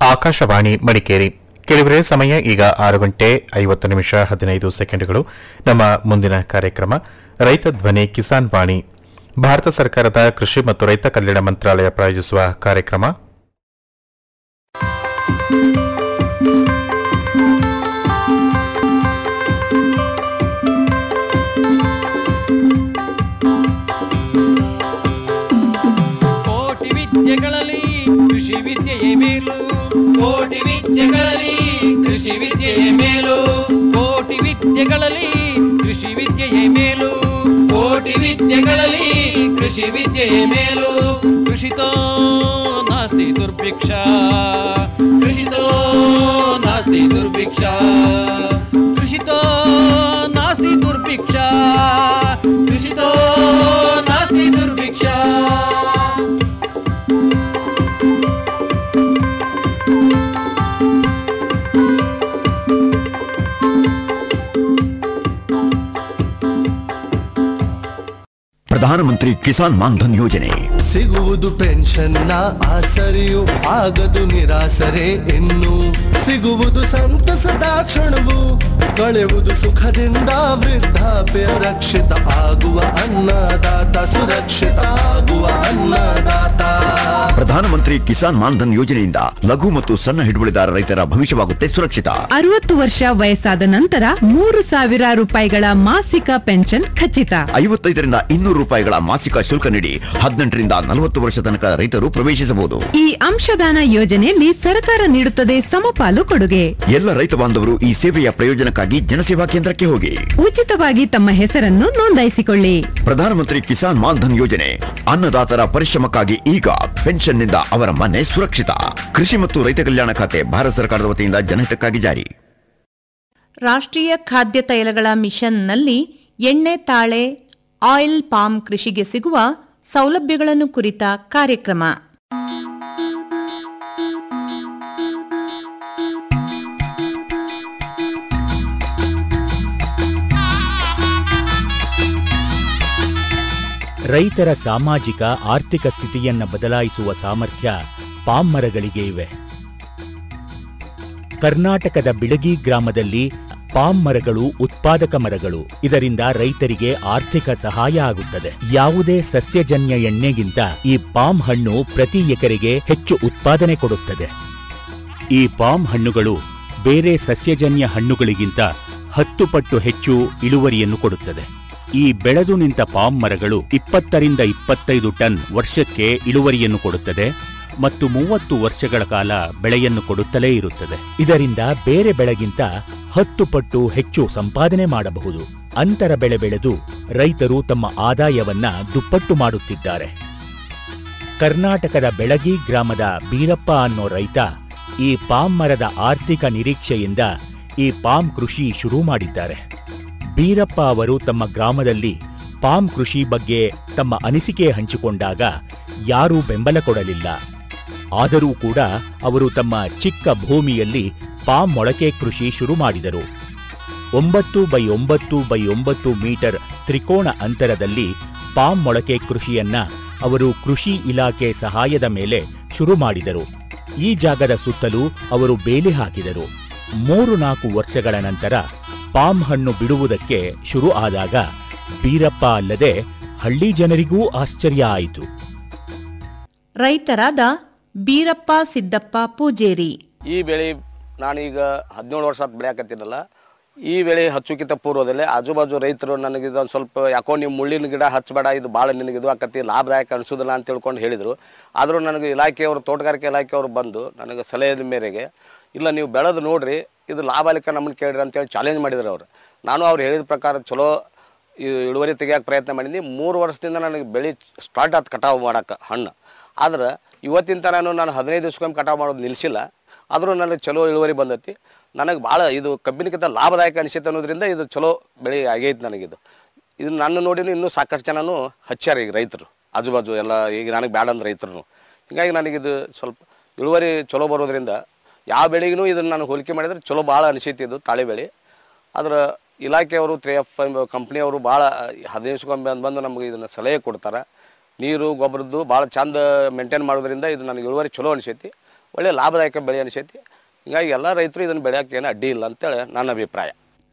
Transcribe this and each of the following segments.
ಆಕಾಶವಾಣಿ ಮಡಿಕೇರಿ ಕೆಲವರೇ ಸಮಯ ಈಗ ಆರು ಗಂಟೆ ಐವತ್ತು ನಿಮಿಷ ಹದಿನೈದು ಸೆಕೆಂಡ್ಗಳು ನಮ್ಮ ಮುಂದಿನ ಕಾರ್ಯಕ್ರಮ ರೈತ ಧ್ವನಿ ಕಿಸಾನ್ ವಾಣಿ ಭಾರತ ಸರ್ಕಾರದ ಕೃಷಿ ಮತ್ತು ರೈತ ಕಲ್ಯಾಣ ಮಂತ್ರಾಲಯ ಪ್ರಾಯೋಜಿಸುವ ಕಾರ್ಯಕ್ರಮ ಕೋಟಿ ವಿದ್ಯೆಗಳಲ್ಲಿ ಕೃಷಿ ವಿದ್ಯೆಯೇ ಮೇಲು ಕೋಟಿ ವಿದ್ಯೆಗಳಲ್ಲಿ ಕೃಷಿ ವಿದ್ಯೆಯೇ ಮೇಲು ಕೋಟಿ ವಿದ್ಯೆಗಳಲ್ಲಿ ಕೃಷಿ ವಿದ್ಯೆಯೇ ಮೇಲು ಕೋಟಿ ವಿದ್ಯೆಗಳಲ್ಲಿ ಕೃಷಿ ವಿದ್ಯೆಯೇ ಮೇಲು ಕೃಷಿತೋ ನಾಸ್ತಿ ದುರ್ಭಿಕ್ಷ ಕೃಷಿತೋ ನಾಸ್ತಿ ದುರ್ಭಿಕ್ಷ ಕೃಷಿತೋ ನಾಸ್ತಿ ದುರ್ಭಿಕ್ಷ ಕೃಷಿತೋ ನಾಸ್ತಿ ದುರ್ಭಿಕ್ಷ ಪ್ರಧಾನಮಂತ್ರಿ ಕಿಸಾನ್ ಮಾನ್ಧನ್ ಯೋಜನೆ ಸಿಗುವುದು ಪೆನ್ಷನ್ನ ಆಸರೆಯು ಆಗದು ನಿರಾಸರೆ ಇನ್ನು ಸಿಗುವುದು ಸಂತಸದ ಕ್ಷಣವು ಕಳೆವುದು ಸುಖದಿಂದ ವೃದ್ಧಾಪ್ಯ ರಕ್ಷಿತ ಆಗುವ ಅನ್ನದಾತ ಸುರಕ್ಷಿತ ಆಗುವ ಅನ್ನದಾತ ಪ್ರಧಾನಮಂತ್ರಿ ಕಿಸಾನ್ ಮಾನ್ಧನ್ ಯೋಜನೆಯಿಂದ ಲಘು ಮತ್ತು ಸಣ್ಣ ಹಿಡುವಳಿದಾರ ರೈತರ ಭವಿಷ್ಯವಾಗುತ್ತೆ ಸುರಕ್ಷಿತ ಅರವತ್ತು ವರ್ಷ ವಯಸ್ಸಾದ ನಂತರ ಮೂರು ಸಾವಿರ ರೂಪಾಯಿಗಳ ಮಾಸಿಕ ಪೆನ್ಷನ್ ಖಚಿತ ಐವತ್ತೈದರಿಂದ ಇನ್ನೂರು ರೂಪಾಯಿಗಳ ಮಾಸಿಕ ಶುಲ್ಕ ನೀಡಿ ಹದಿನೆಂಟರಿಂದ ನಲವತ್ತು ವರ್ಷ ತನಕ ರೈತರು ಪ್ರವೇಶಿಸಬಹುದು ಈ ಅಂಶದಾನ ಯೋಜನೆಯಲ್ಲಿ ಸರ್ಕಾರ ನೀಡುತ್ತದೆ ಸಮಪಾಲು ಕೊಡುಗೆ ಎಲ್ಲ ರೈತ ಬಾಂಧವರು ಈ ಸೇವೆಯ ಪ್ರಯೋಜನಕ್ಕಾಗಿ ಜನಸೇವಾ ಕೇಂದ್ರಕ್ಕೆ ಹೋಗಿ ಉಚಿತವಾಗಿ ತಮ್ಮ ಹೆಸರನ್ನು ನೋಂದಾಯಿಸಿಕೊಳ್ಳಿ ಪ್ರಧಾನಮಂತ್ರಿ ಕಿಸಾನ್ ಮಾನ್ಧನ್ ಯೋಜನೆ ಅನ್ನದಾತರ ಪರಿಶ್ರಮಕ್ಕಾಗಿ ಈಗ ಪೆನ್ಷನ್ನಿಂದ ಅವರ ಮನೆ ಸುರಕ್ಷಿತ ಕೃಷಿ ಮತ್ತು ರೈತ ಕಲ್ಯಾಣ ಖಾತೆ ಭಾರತ ಸರ್ಕಾರದ ವತಿಯಿಂದ ಜನಹಿತಕ್ಕಾಗಿ ಜಾರಿ ರಾಷ್ಟ್ರೀಯ ಖಾದ್ಯ ತೈಲಗಳ ಮಿಷನ್ನಲ್ಲಿ ಎಣ್ಣೆ ತಾಳೆ ಆಯಿಲ್ ಪಾಮ್ ಕೃಷಿಗೆ ಸಿಗುವ ಸೌಲಭ್ಯಗಳನ್ನು ಕುರಿತ ಕಾರ್ಯಕ್ರಮ ರೈತರ ಸಾಮಾಜಿಕ ಆರ್ಥಿಕ ಸ್ಥಿತಿಯನ್ನ ಬದಲಾಯಿಸುವ ಸಾಮರ್ಥ್ಯ ಪಾಮ್ ಮರಗಳಿಗೆ ಇವೆ ಕರ್ನಾಟಕದ ಬಿಳಗಿ ಗ್ರಾಮದಲ್ಲಿ ಪಾಮ್ ಮರಗಳು ಉತ್ಪಾದಕ ಮರಗಳು ಇದರಿಂದ ರೈತರಿಗೆ ಆರ್ಥಿಕ ಸಹಾಯ ಆಗುತ್ತದೆ ಯಾವುದೇ ಸಸ್ಯಜನ್ಯ ಎಣ್ಣೆಗಿಂತ ಈ ಪಾಮ್ ಹಣ್ಣು ಪ್ರತಿ ಎಕರೆಗೆ ಹೆಚ್ಚು ಉತ್ಪಾದನೆ ಕೊಡುತ್ತದೆ ಈ ಪಾಮ್ ಹಣ್ಣುಗಳು ಬೇರೆ ಸಸ್ಯಜನ್ಯ ಹಣ್ಣುಗಳಿಗಿಂತ ಹತ್ತು ಪಟ್ಟು ಹೆಚ್ಚು ಇಳುವರಿಯನ್ನು ಕೊಡುತ್ತದೆ ಈ ಬೆಳೆದು ನಿಂತ ಪಾಮ್ ಮರಗಳು ಇಪ್ಪತ್ತರಿಂದ ಇಪ್ಪತ್ತೈದು ಟನ್ ವರ್ಷಕ್ಕೆ ಇಳುವರಿಯನ್ನು ಕೊಡುತ್ತದೆ ಮತ್ತು ಮೂವತ್ತು ವರ್ಷಗಳ ಕಾಲ ಬೆಳೆಯನ್ನು ಕೊಡುತ್ತಲೇ ಇರುತ್ತದೆ ಇದರಿಂದ ಬೇರೆ ಬೆಳೆಗಿಂತ ಹತ್ತು ಪಟ್ಟು ಹೆಚ್ಚು ಸಂಪಾದನೆ ಮಾಡಬಹುದು ಅಂತರ ಬೆಳೆ ಬೆಳೆದು ರೈತರು ತಮ್ಮ ಆದಾಯವನ್ನ ದುಪ್ಪಟ್ಟು ಮಾಡುತ್ತಿದ್ದಾರೆ ಕರ್ನಾಟಕದ ಬೆಳಗಿ ಗ್ರಾಮದ ಬೀರಪ್ಪ ಅನ್ನೋ ರೈತ ಈ ಪಾಮ್ ಮರದ ಆರ್ಥಿಕ ನಿರೀಕ್ಷೆಯಿಂದ ಈ ಪಾಮ್ ಕೃಷಿ ಶುರು ಮಾಡಿದ್ದಾರೆ ಬೀರಪ್ಪ ಅವರು ತಮ್ಮ ಗ್ರಾಮದಲ್ಲಿ ಪಾಮ್ ಕೃಷಿ ಬಗ್ಗೆ ತಮ್ಮ ಅನಿಸಿಕೆ ಹಂಚಿಕೊಂಡಾಗ ಯಾರೂ ಬೆಂಬಲ ಕೊಡಲಿಲ್ಲ ಆದರೂ ಕೂಡ ಅವರು ತಮ್ಮ ಚಿಕ್ಕ ಭೂಮಿಯಲ್ಲಿ ಪಾಮ್ ಮೊಳಕೆ ಕೃಷಿ ಶುರು ಮಾಡಿದರು ಒಂಬತ್ತು ಬೈ ಒಂಬತ್ತು ಬೈ ಒಂಬತ್ತು ಮೀಟರ್ ತ್ರಿಕೋಣ ಅಂತರದಲ್ಲಿ ಪಾಮ್ ಮೊಳಕೆ ಕೃಷಿಯನ್ನ ಅವರು ಕೃಷಿ ಇಲಾಖೆ ಸಹಾಯದ ಮೇಲೆ ಶುರು ಮಾಡಿದರು ಈ ಜಾಗದ ಸುತ್ತಲೂ ಅವರು ಬೇಲಿ ಹಾಕಿದರು ಮೂರು ನಾಲ್ಕು ವರ್ಷಗಳ ನಂತರ ಪಾಮ್ ಹಣ್ಣು ಬಿಡುವುದಕ್ಕೆ ಶುರು ಆದಾಗ ಬೀರಪ್ಪ ಅಲ್ಲದೆ ಹಳ್ಳಿ ಜನರಿಗೂ ಆಶ್ಚರ್ಯ ಆಯಿತು ರೈತರಾದ ಬೀರಪ್ಪ ಸಿದ್ದಪ್ಪ ಪೂಜೇರಿ ಈ ಬೆಳೆ ನಾನೀಗ ಹದಿನೇಳು ವರ್ಷ ಬೆಳೆಯಾಕತ್ತೀನಲ್ಲ ಈ ಬೆಳೆ ಹಚ್ಚುಕಿತ ಪೂರ್ವದಲ್ಲೇ ಆಜು ಬಾಜು ರೈತರು ನನಗೆ ಇದೊಂದು ಸ್ವಲ್ಪ ಯಾಕೋ ನೀವು ಮುಳ್ಳಿನ ಗಿಡ ಹಚ್ಚಬೇಡ ಇದು ಭಾಳ ನಿನಗೆ ಇದು ಆಕತಿ ಲಾಭದಾಯಕ ಅನಿಸೋದಿಲ್ಲ ಅಂತ ತಿಳ್ಕೊಂಡು ಹೇಳಿದರು ಆದರೂ ನನಗೆ ಇಲಾಖೆಯವರು ತೋಟಗಾರಿಕೆ ಇಲಾಖೆಯವರು ಬಂದು ನನಗೆ ಸಲಹೆಯ ಮೇರೆಗೆ ಇಲ್ಲ ನೀವು ಬೆಳೆದು ನೋಡ್ರಿ ಇದು ಲಾಭಾಲಿಕ ನಮ್ಮನ್ನು ಕೇಳ್ರಿ ಅಂತೇಳಿ ಚಾಲೆಂಜ್ ಮಾಡಿದ್ರು ಅವರು ನಾನು ಅವ್ರು ಹೇಳಿದ ಪ್ರಕಾರ ಚಲೋ ಈ ಇಳುವರಿ ತೆಗಿಯೋಕೆ ಪ್ರಯತ್ನ ಮಾಡಿದ್ನಿ ಮೂರು ವರ್ಷದಿಂದ ನನಗೆ ಬೆಳೆ ಸ್ಟಾರ್ಟ್ ಆಯ್ತು ಕಟಾವು ಮಾಡೋಕೆ ಹಣ್ಣು ಆದ್ರೆ ಇವತ್ತಿನ ತನಕ ನಾನು ಹದಿನೈದು ದಿವ್ಸಕ್ಕೊಮ್ಮೆ ಕಟಾವು ಮಾಡೋದು ನಿಲ್ಲಿಸಿಲ್ಲ ಆದರೂ ನನಗೆ ಚಲೋ ಇಳುವರಿ ಬಂದೈತಿ ನನಗೆ ಭಾಳ ಇದು ಕಬ್ಬಿನಕ್ಕಿಂತ ಲಾಭದಾಯಕ ಅನಿಸುತ್ತೆ ಅನ್ನೋದ್ರಿಂದ ಇದು ಚಲೋ ಬೆಳೆ ಆಗೈತೆ ನನಗಿದು ಇದು ನನ್ನ ನೋಡಿನೂ ಇನ್ನೂ ಸಾಕಷ್ಟು ಜನನು ಹಚ್ಚಾರ ಈಗ ರೈತರು ಆಜು ಬಾಜು ಎಲ್ಲ ಈಗ ನನಗೆ ಬ್ಯಾಡ ಅಂದ್ರೆ ರೈತರು ಹೀಗಾಗಿ ನನಗಿದು ಸ್ವಲ್ಪ ಇಳುವರಿ ಚಲೋ ಬರೋದ್ರಿಂದ ಯಾವ ಬೆಳೆಗೂ ಇದನ್ನು ನಾನು ಹೋಲಿಕೆ ಮಾಡಿದ್ರೆ ಚಲೋ ಭಾಳ ಅನಿಸೈತಿ ಇದು ತಾಳೆ ಬೆಳೆ ಆದ್ರೆ ಇಲಾಖೆಯವರು ತ್ರೀ ಎಫ್ ಕಂಪ್ನಿಯವರು ಭಾಳ ಹದಿನೈದು ದಿವ್ಸಕ್ಕೊಮ್ಮೆ ಬಂದು ಬಂದು ನಮಗೆ ಇದನ್ನು ಸಲಹೆ ಕೊಡ್ತಾರೆ ನೀರು ಗೊಬ್ಬರದ್ದು ಭಾಳ ಚಂದ ಮೇಂಟೈನ್ ಮಾಡೋದ್ರಿಂದ ಇದು ನನಗೆ ಇಳುವರಿ ಚಲೋ ಅನಿಸೈತಿ ಒಳ್ಳೆ ಲಾಭದಾಯಕ ಬೆಳೆ ಅನಿಸೈತಿ ಹಿಂಗಾಗಿ ಎಲ್ಲ ರೈತರು ಇದನ್ನು ಬೆಳೆಯೋಕೆ ಏನು ಅಡ್ಡಿ ಇಲ್ಲ ಅಂತೇಳಿ ನನ್ನ ಅಭಿಪ್ರಾಯ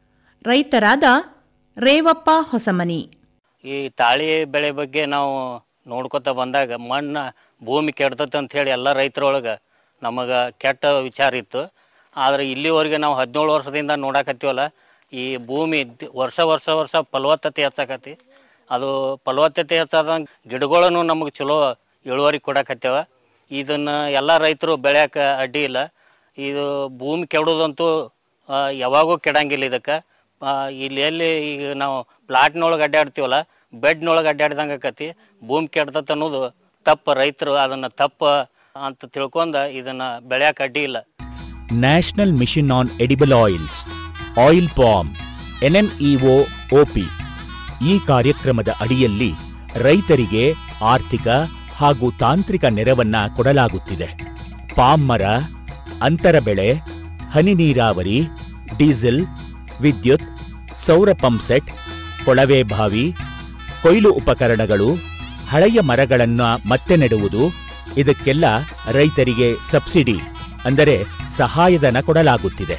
ರೈತರಾದ ರೇವಪ್ಪ ಹೊಸಮನಿ ಈ ತಾಳಿ ಬೆಳೆ ಬಗ್ಗೆ ನಾವು ನೋಡ್ಕೊತ ಬಂದಾಗ ಮಣ್ಣು ಭೂಮಿ ಕೆಡ್ತೈತೆ ಅಂತ ಹೇಳಿ ಎಲ್ಲ ರೈತರೊಳಗೆ ನಮಗೆ ಕೆಟ್ಟ ವಿಚಾರ ಇತ್ತು ಆದರೆ ಇಲ್ಲಿವರೆಗೆ ನಾವು ಹದಿನೇಳು ವರ್ಷದಿಂದ ನೋಡಾಕತ್ತೀವಲ್ಲ ಈ ಭೂಮಿ ದ್- ವರ್ಷ ವರ್ಷ ವರ್ಷ ಫಲವತ್ತತೆ ಹೆಚ್ಚಾಕತಿ ಅದು ಫಲವತ್ತತೆ ಹೆಚ್ಚಾದಂಗೆ ಗಿಡಗಳನ್ನು ನಮಗೆ ಚಲೋ ಇಳುವರಿ ಕೊಡಾಕತ್ಯಾವ ಇದನ್ನು ಎಲ್ಲ ರೈತರು ಬೆಳ್ಯಾಕ ಅಡ್ಡಿ ಇಲ್ಲ ಇದು ಭೂಮಿ ಕೆಡೋದಂತೂ ಆ, ಯಾವಾಗೂ ಕೆಡಂಗಿಲ್ಲ ಇದಕ್ಕೆ ಇಲ್ಲಿ ಎಲ್ಲಿ ಈಗ ನಾವು ಪ್ಲಾಟ್ನೊಳಗೆ ಅಡ್ಡಾಡ್ತೀವಲ್ಲ ಬೆಡ್ನೊಳಗೆ ಅಡ್ಡಾಡ್ದಂಗೆ ಆಕತಿ ಭೂಮಿ ಕೆಡ್ತತ್ ಅನ್ನೋದು ತಪ್ಪು ರೈತರು ಅದನ್ನು ತಪ್ಪು ಅಂತ ತಿಳ್ಕೊಂಡ ಇದನ್ನು ಬೆಳ್ಯಾಕ ಅಡ್ಡಿ ಇಲ್ಲ national mission on edible oils oil palm NMEO OP ಈ ಕಾರ್ಯಕ್ರಮದ ಅಡಿಯಲ್ಲಿ ರೈತರಿಗೆ ಆರ್ಥಿಕ ಹಾಗೂ ತಾಂತ್ರಿಕ ನೆರವನ್ನ ಕೊಡಲಾಗುತ್ತಿದೆ ಪಾಮ್ ಮರ ಅಂತರ ಬೆಳೆ ಹನಿ ನೀರಾವರಿ ಡೀಸೆಲ್ ವಿದ್ಯುತ್ ಸೌರ ಪಂಪ್ಸೆಟ್ ಕೊಳವೆ ಬಾವಿ ಕೊಯ್ಲು ಉಪಕರಣಗಳು ಹಳೆಯ ಮರಗಳನ್ನ ಮತ್ತೆ ನೆಡುವುದು ಇದಕ್ಕೆಲ್ಲ ರೈತರಿಗೆ ಸಬ್ಸಿಡಿ ಅಂದರೆ ಸಹಾಯಧನ ಕೊಡಲಾಗುತ್ತಿದೆ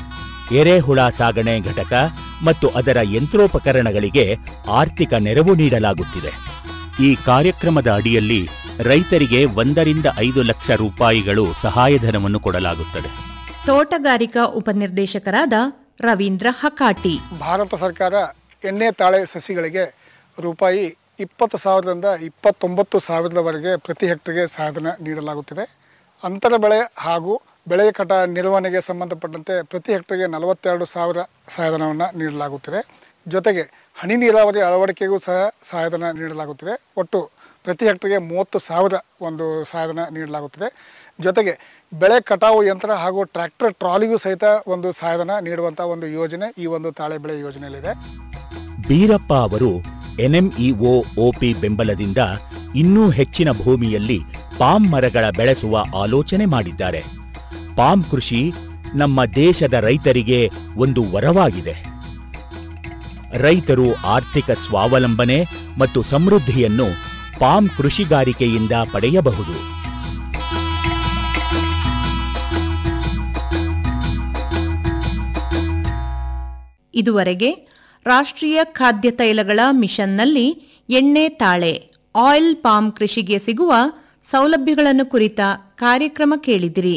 ಎರೆಹುಳ ಸಾಗಣೆ ಘಟಕ ಮತ್ತು ಅದರ ಯಂತ್ರೋಪಕರಣಗಳಿಗೆ ಆರ್ಥಿಕ ನೆರವು ನೀಡಲಾಗುತ್ತಿದೆ ಈ ಕಾರ್ಯಕ್ರಮದ ಅಡಿಯಲ್ಲಿ ರೈತರಿಗೆ ಒಂದರಿಂದ ಐದು ಲಕ್ಷ ರೂಪಾಯಿಗಳು ಸಹಾಯಧನವನ್ನು ಕೊಡಲಾಗುತ್ತದೆ ತೋಟಗಾರಿಕಾ ಉಪನಿರ್ದೇಶಕರಾದ ರವೀಂದ್ರ ಹಕಾಟಿ ಭಾರತ ಸರ್ಕಾರ ಎಣ್ಣೆ ತಾಳೆ ಸಸಿಗಳಿಗೆ ರೂಪಾಯಿ ಇಪ್ಪತ್ತು ಸಾವಿರದಿಂದ ಇಪ್ಪತ್ತೊಂಬತ್ತು ಸಾವಿರದವರೆಗೆ ಪ್ರತಿ ಹೆಕ್ಟರ್ಗೆ ಸಹಾಯಧನ ನೀಡಲಾಗುತ್ತಿದೆ ಅಂತರ ಬೆಳೆ ಹಾಗೂ ಬೆಳೆ ಕಟ ನಿರ್ವಹಣೆಗೆ ಸಂಬಂಧಪಟ್ಟಂತೆ ಪ್ರತಿ ಹೆಕ್ಟರ್ಗೆ ನಲವತ್ತೆರಡು ಸಾವಿರ ಸಹಾಯಧನವನ್ನು ನೀಡಲಾಗುತ್ತಿದೆ ಜೊತೆಗೆ ಹನಿ ನೀರಾವರಿ ಅಳವಡಿಕೆಗೂ ಸಹ ಸಹಾಯಧನ ನೀಡಲಾಗುತ್ತಿದೆ ಒಟ್ಟು ಪ್ರತಿ ಹೆಕ್ಟರ್ಗೆ ಮೂವತ್ತು ಸಾವಿರ ಒಂದು ಸಹಾಯಧನ ನೀಡಲಾಗುತ್ತಿದೆ ಜೊತೆಗೆ ಬೆಳೆ ಕಟಾವು ಯಂತ್ರ ಹಾಗೂ ಟ್ರ್ಯಾಕ್ಟರ್ ಟ್ರಾಲಿಗೂ ಸಹಿತ ಒಂದು ಸಹಾಯಧನ ನೀಡುವಂಥ ಒಂದು ಯೋಜನೆ ಈ ಒಂದು ತಾಳೆ ಬೆಳೆ ಯೋಜನೆಯಲ್ಲಿದೆ ಬೀರಪ್ಪ ಅವರು ಎನ್ಎಂಇಒ ಒಪಿ ಬೆಂಬಲದಿಂದ ಇನ್ನೂ ಹೆಚ್ಚಿನ ಭೂಮಿಯಲ್ಲಿ ಪಾಮ್ ಮರಗಳ ಬೆಳೆಸುವ ಆಲೋಚನೆ ಮಾಡಿದ್ದಾರೆ ಪಾಮ್ ಕೃಷಿ ನಮ್ಮ ದೇಶದ ರೈತರಿಗೆ ಒಂದು ವರವಾಗಿದೆ ರೈತರು ಆರ್ಥಿಕ ಸ್ವಾವಲಂಬನೆ ಮತ್ತು ಸಮೃದ್ಧಿಯನ್ನು ಪಾಮ್ ಕೃಷಿಗಾರಿಕೆಯಿಂದ ಪಡೆಯಬಹುದು ಇದುವರೆಗೆ ರಾಷ್ಟ್ರೀಯ ಖಾದ್ಯ ತೈಲಗಳ ಮಿಷನ್ನಲ್ಲಿ ಎಣ್ಣೆ ತಾಳೆ ಆಯಿಲ್ ಪಾಮ್ ಕೃಷಿಗೆ ಸಿಗುವ ಸೌಲಭ್ಯಗಳನ್ನು ಕುರಿತ ಕಾರ್ಯಕ್ರಮ ಕೇಳಿದಿರಿ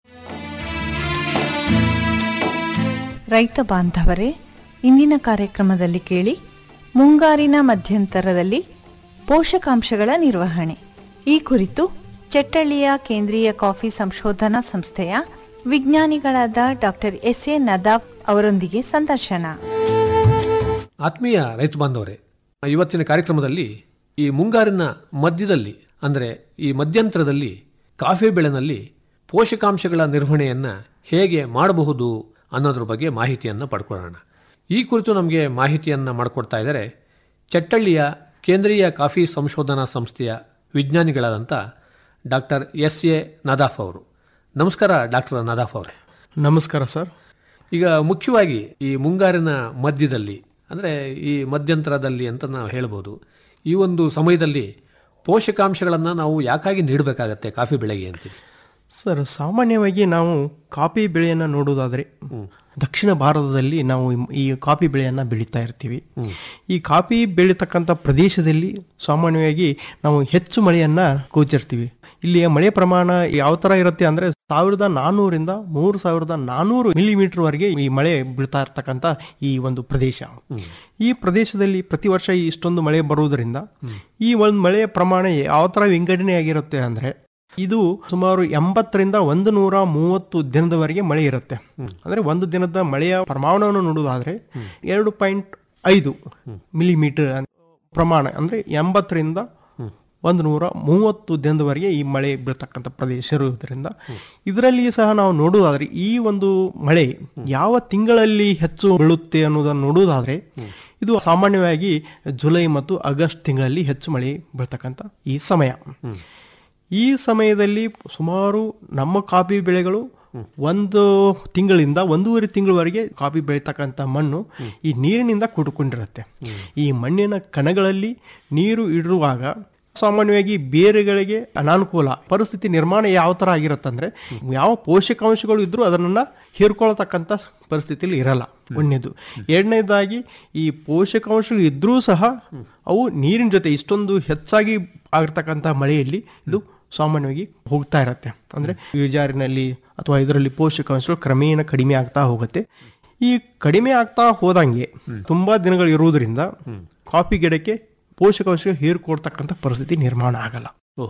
ರೈತ ಬಾಂಧವರೇ ಇಂದಿನ ಕಾರ್ಯಕ್ರಮದಲ್ಲಿ ಕೇಳಿ ಮುಂಗಾರಿನ ಮಧ್ಯಂತರದಲ್ಲಿ ಪೋಷಕಾಂಶಗಳ ನಿರ್ವಹಣೆ ಈ ಕುರಿತು ಚೆಟ್ಟಳ್ಳಿಯ ಕೇಂದ್ರೀಯ ಕಾಫಿ ಸಂಶೋಧನಾ ಸಂಸ್ಥೆಯ ವಿಜ್ಞಾನಿಗಳಾದ ಡಾಕ್ಟರ್ ಎಸ್ ಎ ನದಾಫ್ ಅವರೊಂದಿಗೆ ಸಂದರ್ಶನ ಆತ್ಮೀಯ ರೈತ ಬಾಂಧವರೇ ಇವತ್ತಿನ ಕಾರ್ಯಕ್ರಮದಲ್ಲಿ ಈ ಮುಂಗಾರಿನ ಮಧ್ಯದಲ್ಲಿ ಅಂದರೆ ಈ ಮಧ್ಯಂತರದಲ್ಲಿ ಕಾಫಿ ಬೆಳೆನಲ್ಲಿ ಪೋಷಕಾಂಶಗಳ ನಿರ್ವಹಣೆಯನ್ನು ಹೇಗೆ ಮಾಡಬಹುದು ಅನ್ನೋದ್ರ ಬಗ್ಗೆ ಮಾಹಿತಿಯನ್ನು ಪಡ್ಕೊಳ್ಳೋಣ ಈ ಕುರಿತು ನಮಗೆ ಮಾಹಿತಿಯನ್ನು ಮಾಡಿಕೊಡ್ತಾ ಇದ್ದಾರೆ ಚಟ್ಟಳ್ಳಿಯ ಕೇಂದ್ರೀಯ ಕಾಫಿ ಸಂಶೋಧನಾ ಸಂಸ್ಥೆಯ ವಿಜ್ಞಾನಿಗಳಾದಂಥ ಡಾಕ್ಟರ್ ಎಸ್ ಎ ನದಾಫ್ ಅವರು ನಮಸ್ಕಾರ ಡಾಕ್ಟರ್ ನದಾಫ್ ಅವರೇ ನಮಸ್ಕಾರ ಸರ್ ಈಗ ಮುಖ್ಯವಾಗಿ ಈ ಮುಂಗಾರಿನ ಮಧ್ಯದಲ್ಲಿ ಅಂದರೆ ಈ ಮಧ್ಯಂತರದಲ್ಲಿ ಅಂತ ನಾವು ಹೇಳ್ಬೋದು ಈ ಒಂದು ಸಮಯದಲ್ಲಿ ಪೋಷಕಾಂಶಗಳನ್ನು ನಾವು ಯಾಕಾಗಿ ನೀಡಬೇಕಾಗತ್ತೆ ಕಾಫಿ ಬೆಳೆಗೆ ಅಂತೀವಿ ಸರ್ ಸಾಮಾನ್ಯವಾಗಿ ನಾವು ಕಾಫಿ ಬೆಳೆಯನ್ನು ನೋಡುವುದಾದರೆ ದಕ್ಷಿಣ ಭಾರತದಲ್ಲಿ ನಾವು ಈ- ಈ ಕಾಫಿ ಬೆಳೆಯನ್ನು ಬೆಳೀತಾ ಇರ್ತೀವಿ ಈ ಕಾಫಿ ಬೆಳೀತಕ್ಕಂಥ ಪ್ರದೇಶದಲ್ಲಿ ಸಾಮಾನ್ಯವಾಗಿ ನಾವು ಹೆಚ್ಚು ಮಳೆಯನ್ನು ಗೋಚರಿಸ್ತೀವಿ ಇಲ್ಲಿಯ ಮಳೆ ಪ್ರಮಾಣ ಯಾವ ಥರ ಇರುತ್ತೆ ಅಂದರೆ ಸಾವಿರದ ನಾನ್ನೂರಿಂದ ಮೂರು ಸಾವಿರದ ನಾನ್ನೂರು ಮಿಲಿಮೀಟರ್ ವರೆಗೆ ಈ ಮಳೆ ಬೀಳ್ತಾ ಇರ್ತಕ್ಕಂಥ ಈ ಒಂದು ಪ್ರದೇಶ ಈ ಪ್ರದೇಶದಲ್ಲಿ ಪ್ರತಿ ವರ್ಷ ಇಷ್ಟೊಂದು ಮಳೆ ಬರುವುದರಿಂದ ಈ ಒಂದು ಮಳೆಯ ಪ್ರಮಾಣ ಯಾವ ಥರ ವಿಂಗಡಣೆ ಆಗಿರುತ್ತೆ ಅಂದರೆ ಇದು ಸುಮಾರು ಎಂಬತ್ತರಿಂದ ಒಂದು ನೂರ ಮೂವತ್ತು ದಿನದವರೆಗೆ ಮಳೆ ಇರುತ್ತೆ ಅಂದ್ರೆ ಒಂದು ದಿನದ ಮಳೆಯ ಪ್ರಮಾಣವನ್ನು ನೋಡುವುದಾದ್ರೆ ಎರಡು ಪಾಯಿಂಟ್ ಐದು ಮಿಲಿಮೀಟರ್ ಪ್ರಮಾಣ ಅಂದ್ರೆ ಎಂಬತ್ತರಿಂದ ಒಂದು ನೂರ ಮೂವತ್ತು ದಿನದವರೆಗೆ ಈ ಮಳೆ ಬೀಳ್ತಕ್ಕಂಥ ಪ್ರದೇಶ ಇರುವುದರಿಂದ ಇದರಲ್ಲಿ ಸಹ ನಾವು ನೋಡುವುದಾದ್ರೆ ಈ ಒಂದು ಮಳೆ ಯಾವ ತಿಂಗಳಲ್ಲಿ ಹೆಚ್ಚು ಬೀಳುತ್ತೆ ಅನ್ನೋದನ್ನು ನೋಡುವುದಾದ್ರೆ ಇದು ಸಾಮಾನ್ಯವಾಗಿ ಜುಲೈ ಮತ್ತು ಆಗಸ್ಟ್ ತಿಂಗಳಲ್ಲಿ ಹೆಚ್ಚು ಮಳೆ ಬೀಳ್ತಕ್ಕಂಥ ಈ ಸಮಯ ಈ ಸಮಯದಲ್ಲಿ ಸುಮಾರು ನಮ್ಮ ಕಾಫಿ ಬೆಳೆಗಳು ಒಂದು ತಿಂಗಳಿಂದ ಒಂದೂವರೆ ತಿಂಗಳವರೆಗೆ ಕಾಫಿ ಬೆಳೀತಕ್ಕಂಥ ಮಣ್ಣು ಈ ನೀರಿನಿಂದ ಕೂಡಿಕೊಂಡಿರುತ್ತೆ ಈ ಮಣ್ಣಿನ ಕಣಗಳಲ್ಲಿ ನೀರು ಇಡುವಾಗ ಸಾಮಾನ್ಯವಾಗಿ ಬೇರುಗಳಿಗೆ ಅನಾನುಕೂಲ ಪರಿಸ್ಥಿತಿ ನಿರ್ಮಾಣ ಯಾವ ತರ ಆಗಿರುತ್ತಂದ್ರೆ ಯಾವ ಪೋಷಕಾಂಶಗಳು ಇದ್ರೂ ಅದನ್ನ ಹೀರ್ಕೊಳ್ತಕ್ಕಂಥ ಪರಿಸ್ಥಿತಿಯಲ್ಲಿ ಇರಲ್ಲ ಒಂದನೇದು ಎರಡನೇದಾಗಿ ಈ ಪೋಷಕಾಂಶಗಳು ಇದ್ರೂ ಸಹ ಅವು ನೀರಿನ ಜೊತೆ ಇಷ್ಟೊಂದು ಹೆಚ್ಚಾಗಿ ಆಗಿರ್ತಕ್ಕಂಥ ಮಳೆಯಲ್ಲಿ ಇದು ಸಾಮಾನ್ಯವಾಗಿ ಹೋಗ್ತಾ ಇರತ್ತೆ ಅಂದ್ರೆ ಇಳಿಜಾರಿನಲ್ಲಿ ಅಥವಾ ಇದರಲ್ಲಿ ಪೋಷಕಾಂಶಗಳು ಕ್ರಮೇಣ ಕಡಿಮೆ ಆಗ್ತಾ ಹೋಗುತ್ತೆ ಈ ಕಡಿಮೆ ಆಗ್ತಾ ಹೋದಂಗೆ ತುಂಬಾ ದಿನಗಳು ಇರುವುದರಿಂದ ಕಾಫಿ ಗಿಡಕ್ಕೆ ಪೋಷಕಾಂಶಗಳು ಹೀರ್ಕೊಡ್ತಕ್ಕಂಥ ಪರಿಸ್ಥಿತಿ ನಿರ್ಮಾಣ ಆಗಲ್ಲ